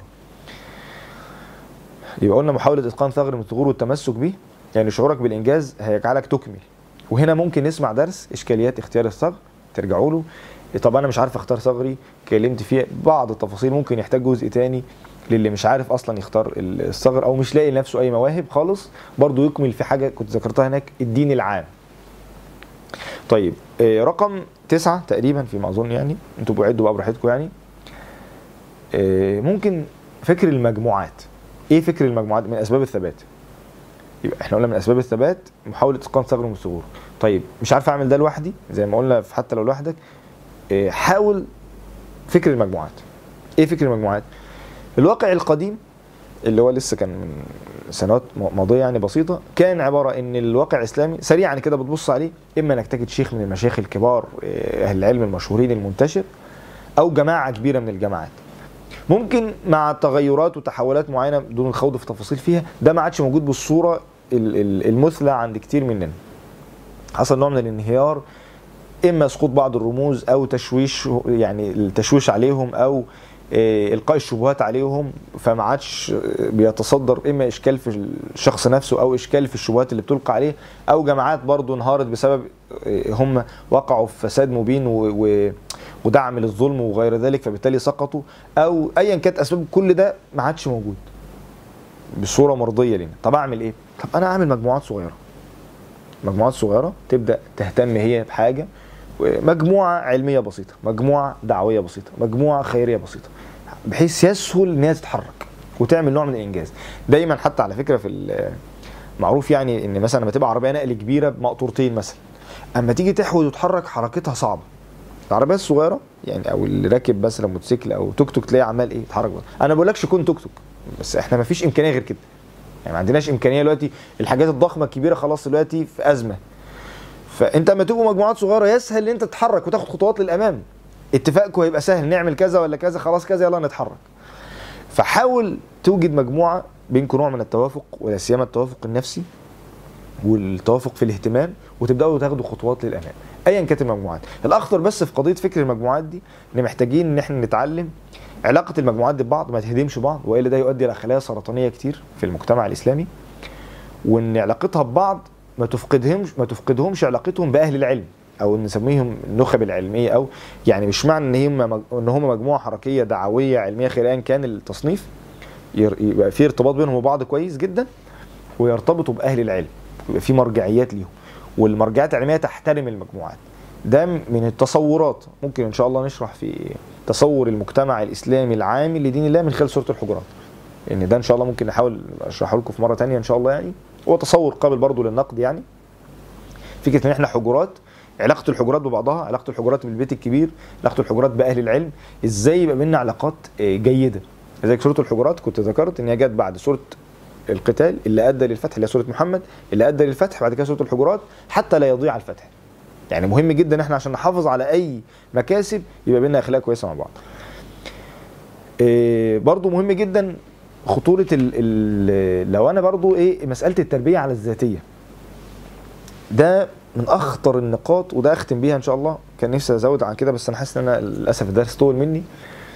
[SPEAKER 1] يبقى قلنا محاوله اتقان ثغر من الثغور والتمسك به يعني شعورك بالانجاز هيجعلك تكمل وهنا ممكن نسمع درس اشكاليات اختيار الثغر ترجعوا له طب انا مش عارف اختار ثغري كلمت فيه بعض التفاصيل ممكن يحتاج جزء تاني للي مش عارف اصلا يختار الثغر او مش لاقي لنفسه اي مواهب خالص برضو يكمل في حاجه كنت ذكرتها هناك الدين العام طيب آه، رقم تسعة تقريبا فيما اظن يعني انتوا بعدوا بقى براحتكم يعني آه، ممكن فكر المجموعات ايه فكر المجموعات من اسباب الثبات يبقى احنا قلنا من اسباب الثبات محاوله اتقان ثغر من الثغور طيب مش عارف اعمل ده لوحدي زي ما قلنا في حتى لو لوحدك آه، حاول فكر المجموعات ايه فكر المجموعات الواقع القديم اللي هو لسه كان من سنوات ماضيه يعني بسيطه كان عباره ان الواقع الاسلامي سريعا كده بتبص عليه اما انك تجد شيخ من المشايخ الكبار آه، اهل العلم المشهورين المنتشر او جماعه كبيره من الجماعات ممكن مع تغيرات وتحولات معينه بدون الخوض في تفاصيل فيها ده ما عادش موجود بالصوره ال- ال- المثلى عند كتير مننا حصل نوع من الانهيار اما سقوط بعض الرموز او تشويش يعني التشويش عليهم او آه، القاء الشبهات عليهم فما عادش آه، بيتصدر اما اشكال في الشخص نفسه او اشكال في الشبهات اللي بتلقى عليه او جماعات برضو انهارت بسبب آه، هم وقعوا في فساد مبين و, و ودعم للظلم وغير ذلك فبالتالي سقطوا او ايا كانت اسباب كل ده ما عادش موجود بصوره مرضيه لنا طب اعمل ايه طب انا اعمل مجموعات صغيره مجموعات صغيره تبدا تهتم هي بحاجه مجموعه علميه بسيطه مجموعه دعويه بسيطه مجموعه خيريه بسيطه بحيث يسهل ان هي تتحرك وتعمل نوع من الانجاز دايما حتى على فكره في معروف يعني ان مثلا لما تبقى عربيه نقل كبيره بمقطورتين مثلا اما تيجي تحود وتحرك حركتها صعبه العربيه الصغيره يعني او اللي راكب مثلا موتوسيكل او توك توك تلاقيه عمال ايه يتحرك بقى. انا ما بقولكش كون توك توك بس احنا ما فيش امكانيه غير كده يعني ما عندناش امكانيه دلوقتي الحاجات الضخمه الكبيره خلاص دلوقتي في ازمه فانت لما تبقوا مجموعات صغيره يسهل ان انت تتحرك وتاخد خطوات للامام اتفاقكم هيبقى سهل نعمل كذا ولا كذا خلاص كذا يلا نتحرك فحاول توجد مجموعه بينكم نوع من التوافق ولا سيما التوافق النفسي والتوافق في الاهتمام وتبداوا تاخدوا خطوات للامام ايا كانت المجموعات الاخطر بس في قضيه فكر المجموعات دي ان محتاجين ان احنا نتعلم علاقه المجموعات دي ببعض ما تهدمش بعض والا ده يؤدي الى خلايا سرطانيه كتير في المجتمع الاسلامي وان علاقتها ببعض ما تفقدهمش ما تفقدهمش علاقتهم باهل العلم او نسميهم النخب العلميه او يعني مش معنى ان هم ان هم مجموعه حركيه دعويه علميه خيريه كان التصنيف يبقى في ارتباط بينهم وبعض كويس جدا ويرتبطوا باهل العلم يبقى في مرجعيات ليهم والمرجعيات العلميه تحترم المجموعات ده من التصورات ممكن ان شاء الله نشرح في تصور المجتمع الاسلامي العام لدين الله من خلال سوره الحجرات ان ده ان شاء الله ممكن نحاول اشرحه لكم في مره ثانيه ان شاء الله يعني هو تصور قابل برضه للنقد يعني فكره ان احنا حجرات علاقه الحجرات ببعضها علاقه الحجرات بالبيت الكبير علاقه الحجرات باهل العلم ازاي يبقى بينا علاقات جيده لذلك سوره الحجرات كنت ذكرت ان هي جت بعد سوره القتال اللي ادى للفتح اللي هي سوره محمد اللي ادى للفتح بعد كده سوره الحجرات حتى لا يضيع الفتح يعني مهم جدا احنا عشان نحافظ على اي مكاسب يبقى بينا اخلاق كويسه مع بعض إيه برضو مهم جدا خطوره ال ال لو انا برضو ايه مساله التربيه على الذاتيه ده من اخطر النقاط وده اختم بيها ان شاء الله كان نفسي ازود عن كده بس انا حاسس ان انا للاسف الدرس طول مني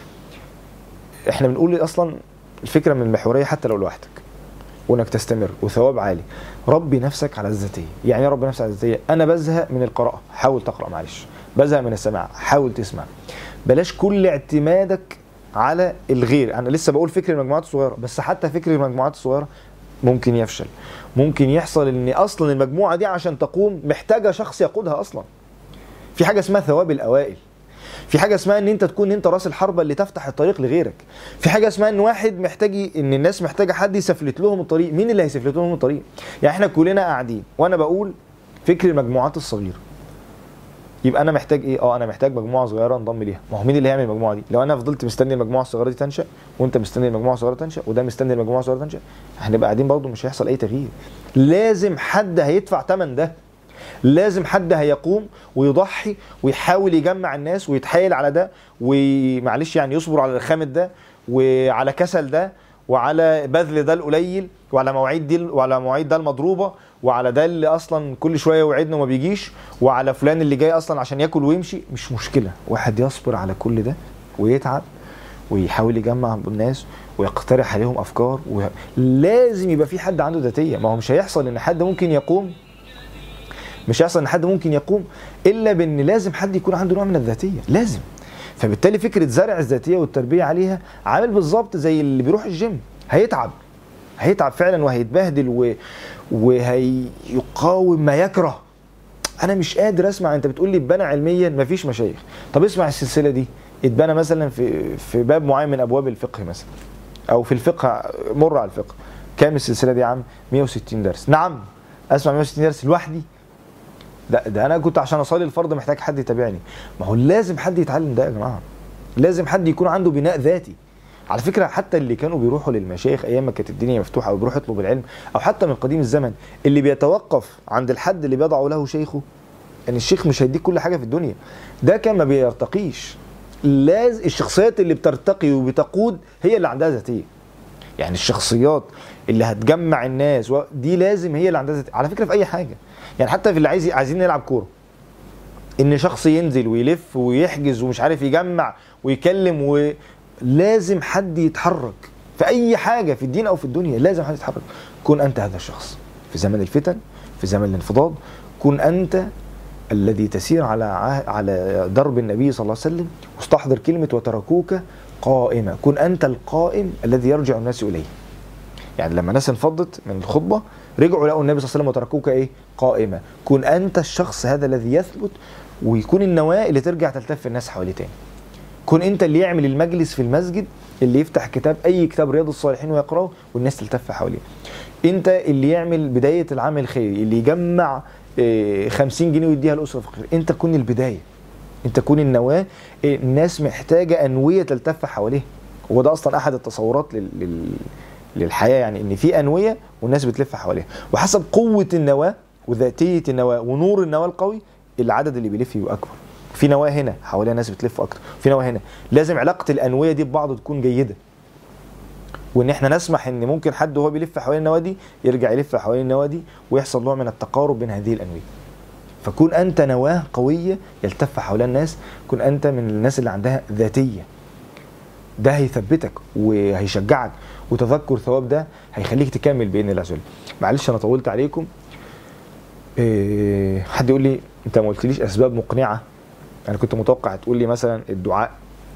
[SPEAKER 1] احنا بنقول اصلا الفكره من المحوريه حتى لو لوحدك وانك تستمر وثواب عالي ربي نفسك على الذاتيه يعني ايه ربي نفسك على الذاتيه انا بزهق من القراءه حاول تقرا معلش بزهق من السماع حاول تسمع بلاش كل اعتمادك على الغير انا لسه بقول فكر المجموعات الصغيره بس حتى فكر المجموعات الصغيره ممكن يفشل ممكن يحصل ان اصلا المجموعه دي عشان تقوم محتاجه شخص يقودها اصلا في حاجه اسمها ثواب الاوائل في حاجه اسمها ان انت تكون انت راس الحربه اللي تفتح الطريق لغيرك في حاجه اسمها ان واحد محتاج ان الناس محتاجه حد يسفلت لهم الطريق مين اللي هيسفلت لهم الطريق يعني احنا كلنا قاعدين وانا بقول فكر المجموعات الصغيره يبقى انا محتاج ايه اه انا محتاج مجموعه صغيره انضم ليها ما هو مين اللي هيعمل المجموعه دي لو انا فضلت مستني المجموعه الصغيره دي تنشا وانت مستني المجموعه الصغيره تنشا وده مستني المجموعه الصغيره تنشا هنبقى قاعدين برضه مش هيحصل اي تغيير لازم حد هيدفع ثمن ده لازم حد هيقوم ويضحي ويحاول يجمع الناس ويتحايل على ده ومعلش يعني يصبر على الخامد ده وعلى كسل ده وعلى بذل ده القليل وعلى مواعيد دي وعلى مواعيد ده المضروبه وعلى ده اللي اصلا كل شويه يوعدنا وما بيجيش وعلى فلان اللي جاي اصلا عشان ياكل ويمشي مش مشكله واحد يصبر على كل ده ويتعب ويحاول يجمع الناس ويقترح عليهم افكار و... لازم يبقى في حد عنده ذاتيه ما هو مش هيحصل ان حد ممكن يقوم مش هيحصل ان حد ممكن يقوم الا بان لازم حد يكون عنده نوع من الذاتيه لازم فبالتالي فكره زرع الذاتيه والتربيه عليها عامل بالظبط زي اللي بيروح الجيم هيتعب هيتعب فعلا وهيتبهدل و... وهيقاوم ما يكره انا مش قادر اسمع انت بتقول لي اتبنى علميا مفيش مشايخ طب اسمع السلسله دي اتبنى مثلا في في باب معين من ابواب الفقه مثلا او في الفقه مر على الفقه كام السلسله دي يا عم 160 درس نعم اسمع 160 درس لوحدي ده ده انا كنت عشان اصلي الفرض محتاج حد يتابعني ما هو لازم حد يتعلم ده يا جماعه لازم حد يكون عنده بناء ذاتي على فكره حتى اللي كانوا بيروحوا للمشايخ ايام ما كانت الدنيا مفتوحه او بيروحوا يطلبوا العلم او حتى من قديم الزمن اللي بيتوقف عند الحد اللي بيضع له شيخه ان الشيخ مش هيديك كل حاجه في الدنيا ده كان ما بيرتقيش لازم الشخصيات اللي بترتقي وبتقود هي اللي عندها ذاتيه يعني الشخصيات اللي هتجمع الناس دي لازم هي اللي عندها ذاتيه على فكره في اي حاجه يعني حتى في اللي عايز عايزين نلعب كوره ان شخص ينزل ويلف ويحجز ومش عارف يجمع ويكلم ولازم حد يتحرك في اي حاجه في الدين او في الدنيا لازم حد يتحرك كن انت هذا الشخص في زمن الفتن في زمن الانفضاض كن انت الذي تسير على على درب النبي صلى الله عليه وسلم واستحضر كلمه وتركوك قائمه كن انت القائم الذي يرجع الناس اليه يعني لما الناس انفضت من الخطبه رجعوا لقوا النبي صلى الله عليه وسلم وتركوك ايه قائمه كن انت الشخص هذا الذي يثبت ويكون النواه اللي ترجع تلتف الناس حواليه تاني كن انت اللي يعمل المجلس في المسجد اللي يفتح كتاب اي كتاب رياض الصالحين ويقراه والناس تلتف حواليه انت اللي يعمل بدايه العمل الخيري اللي يجمع آه، 50 جنيه ويديها لاسره فقيره انت كن البدايه انت كون النواه آه، الناس محتاجه انويه تلتف حواليها هو ده اصلا احد التصورات لل... لل... للحياه يعني ان في انويه والناس بتلف حواليها وحسب قوه النواه وذاتيه النواه ونور النواه القوي العدد اللي بيلف يبقى اكبر في نواه هنا حواليها ناس بتلف اكتر في نواه هنا لازم علاقه الانويه دي ببعض تكون جيده وان احنا نسمح ان ممكن حد وهو بيلف حوالين النوادي يرجع يلف حوالين النوادي ويحصل نوع من التقارب بين هذه الانويه فكون انت نواه قويه يلتف حول الناس كن انت من الناس اللي عندها ذاتيه ده هيثبتك وهيشجعك وتذكر ثواب ده هيخليك تكمل باذن الله عز وجل معلش انا طولت عليكم إيه حد يقول لي انت ما قلتليش اسباب مقنعه انا كنت متوقع تقول لي مثلا الدعاء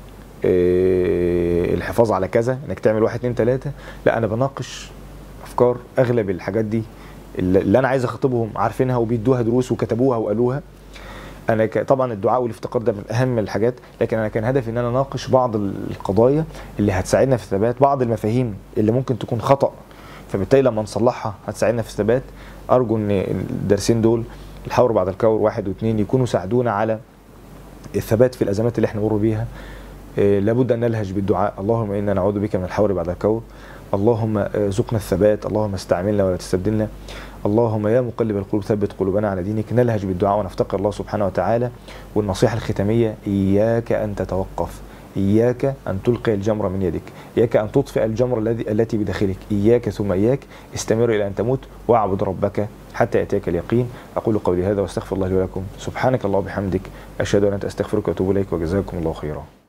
[SPEAKER 1] إيه الحفاظ على كذا انك تعمل واحد اتنين تلاته لا انا بناقش افكار اغلب الحاجات دي اللي اللي انا عايز اخاطبهم عارفينها وبيدوها دروس وكتبوها وقالوها انا ك... طبعا الدعاء والافتقار ده من اهم الحاجات لكن انا كان هدفي ان انا اناقش بعض القضايا اللي هتساعدنا في الثبات بعض المفاهيم اللي ممكن تكون خطا فبالتالي لما نصلحها هتساعدنا في الثبات ارجو ان الدرسين دول الحور بعد الكور واحد واثنين يكونوا ساعدونا على الثبات في الازمات اللي احنا نمر بيها إيه، لابد ان نلهج بالدعاء اللهم انا نعوذ بك من الحور بعد الكور اللهم ارزقنا الثبات اللهم استعملنا ولا تستبدلنا اللهم يا مقلب القلوب ثبت قلوبنا على دينك نلهج بالدعاء ونفتقر الله سبحانه وتعالى والنصيحة الختامية إياك أن تتوقف إياك أن تلقي الجمر من يدك إياك أن تطفئ الجمر الذي التي بداخلك إياك ثم إياك استمر إلى أن تموت واعبد ربك حتى يأتيك اليقين أقول قولي هذا واستغفر الله لي ولكم سبحانك الله وبحمدك أشهد أن لا إله إلا أنت أستغفرك وأتوب إليك وجزاكم الله خيرا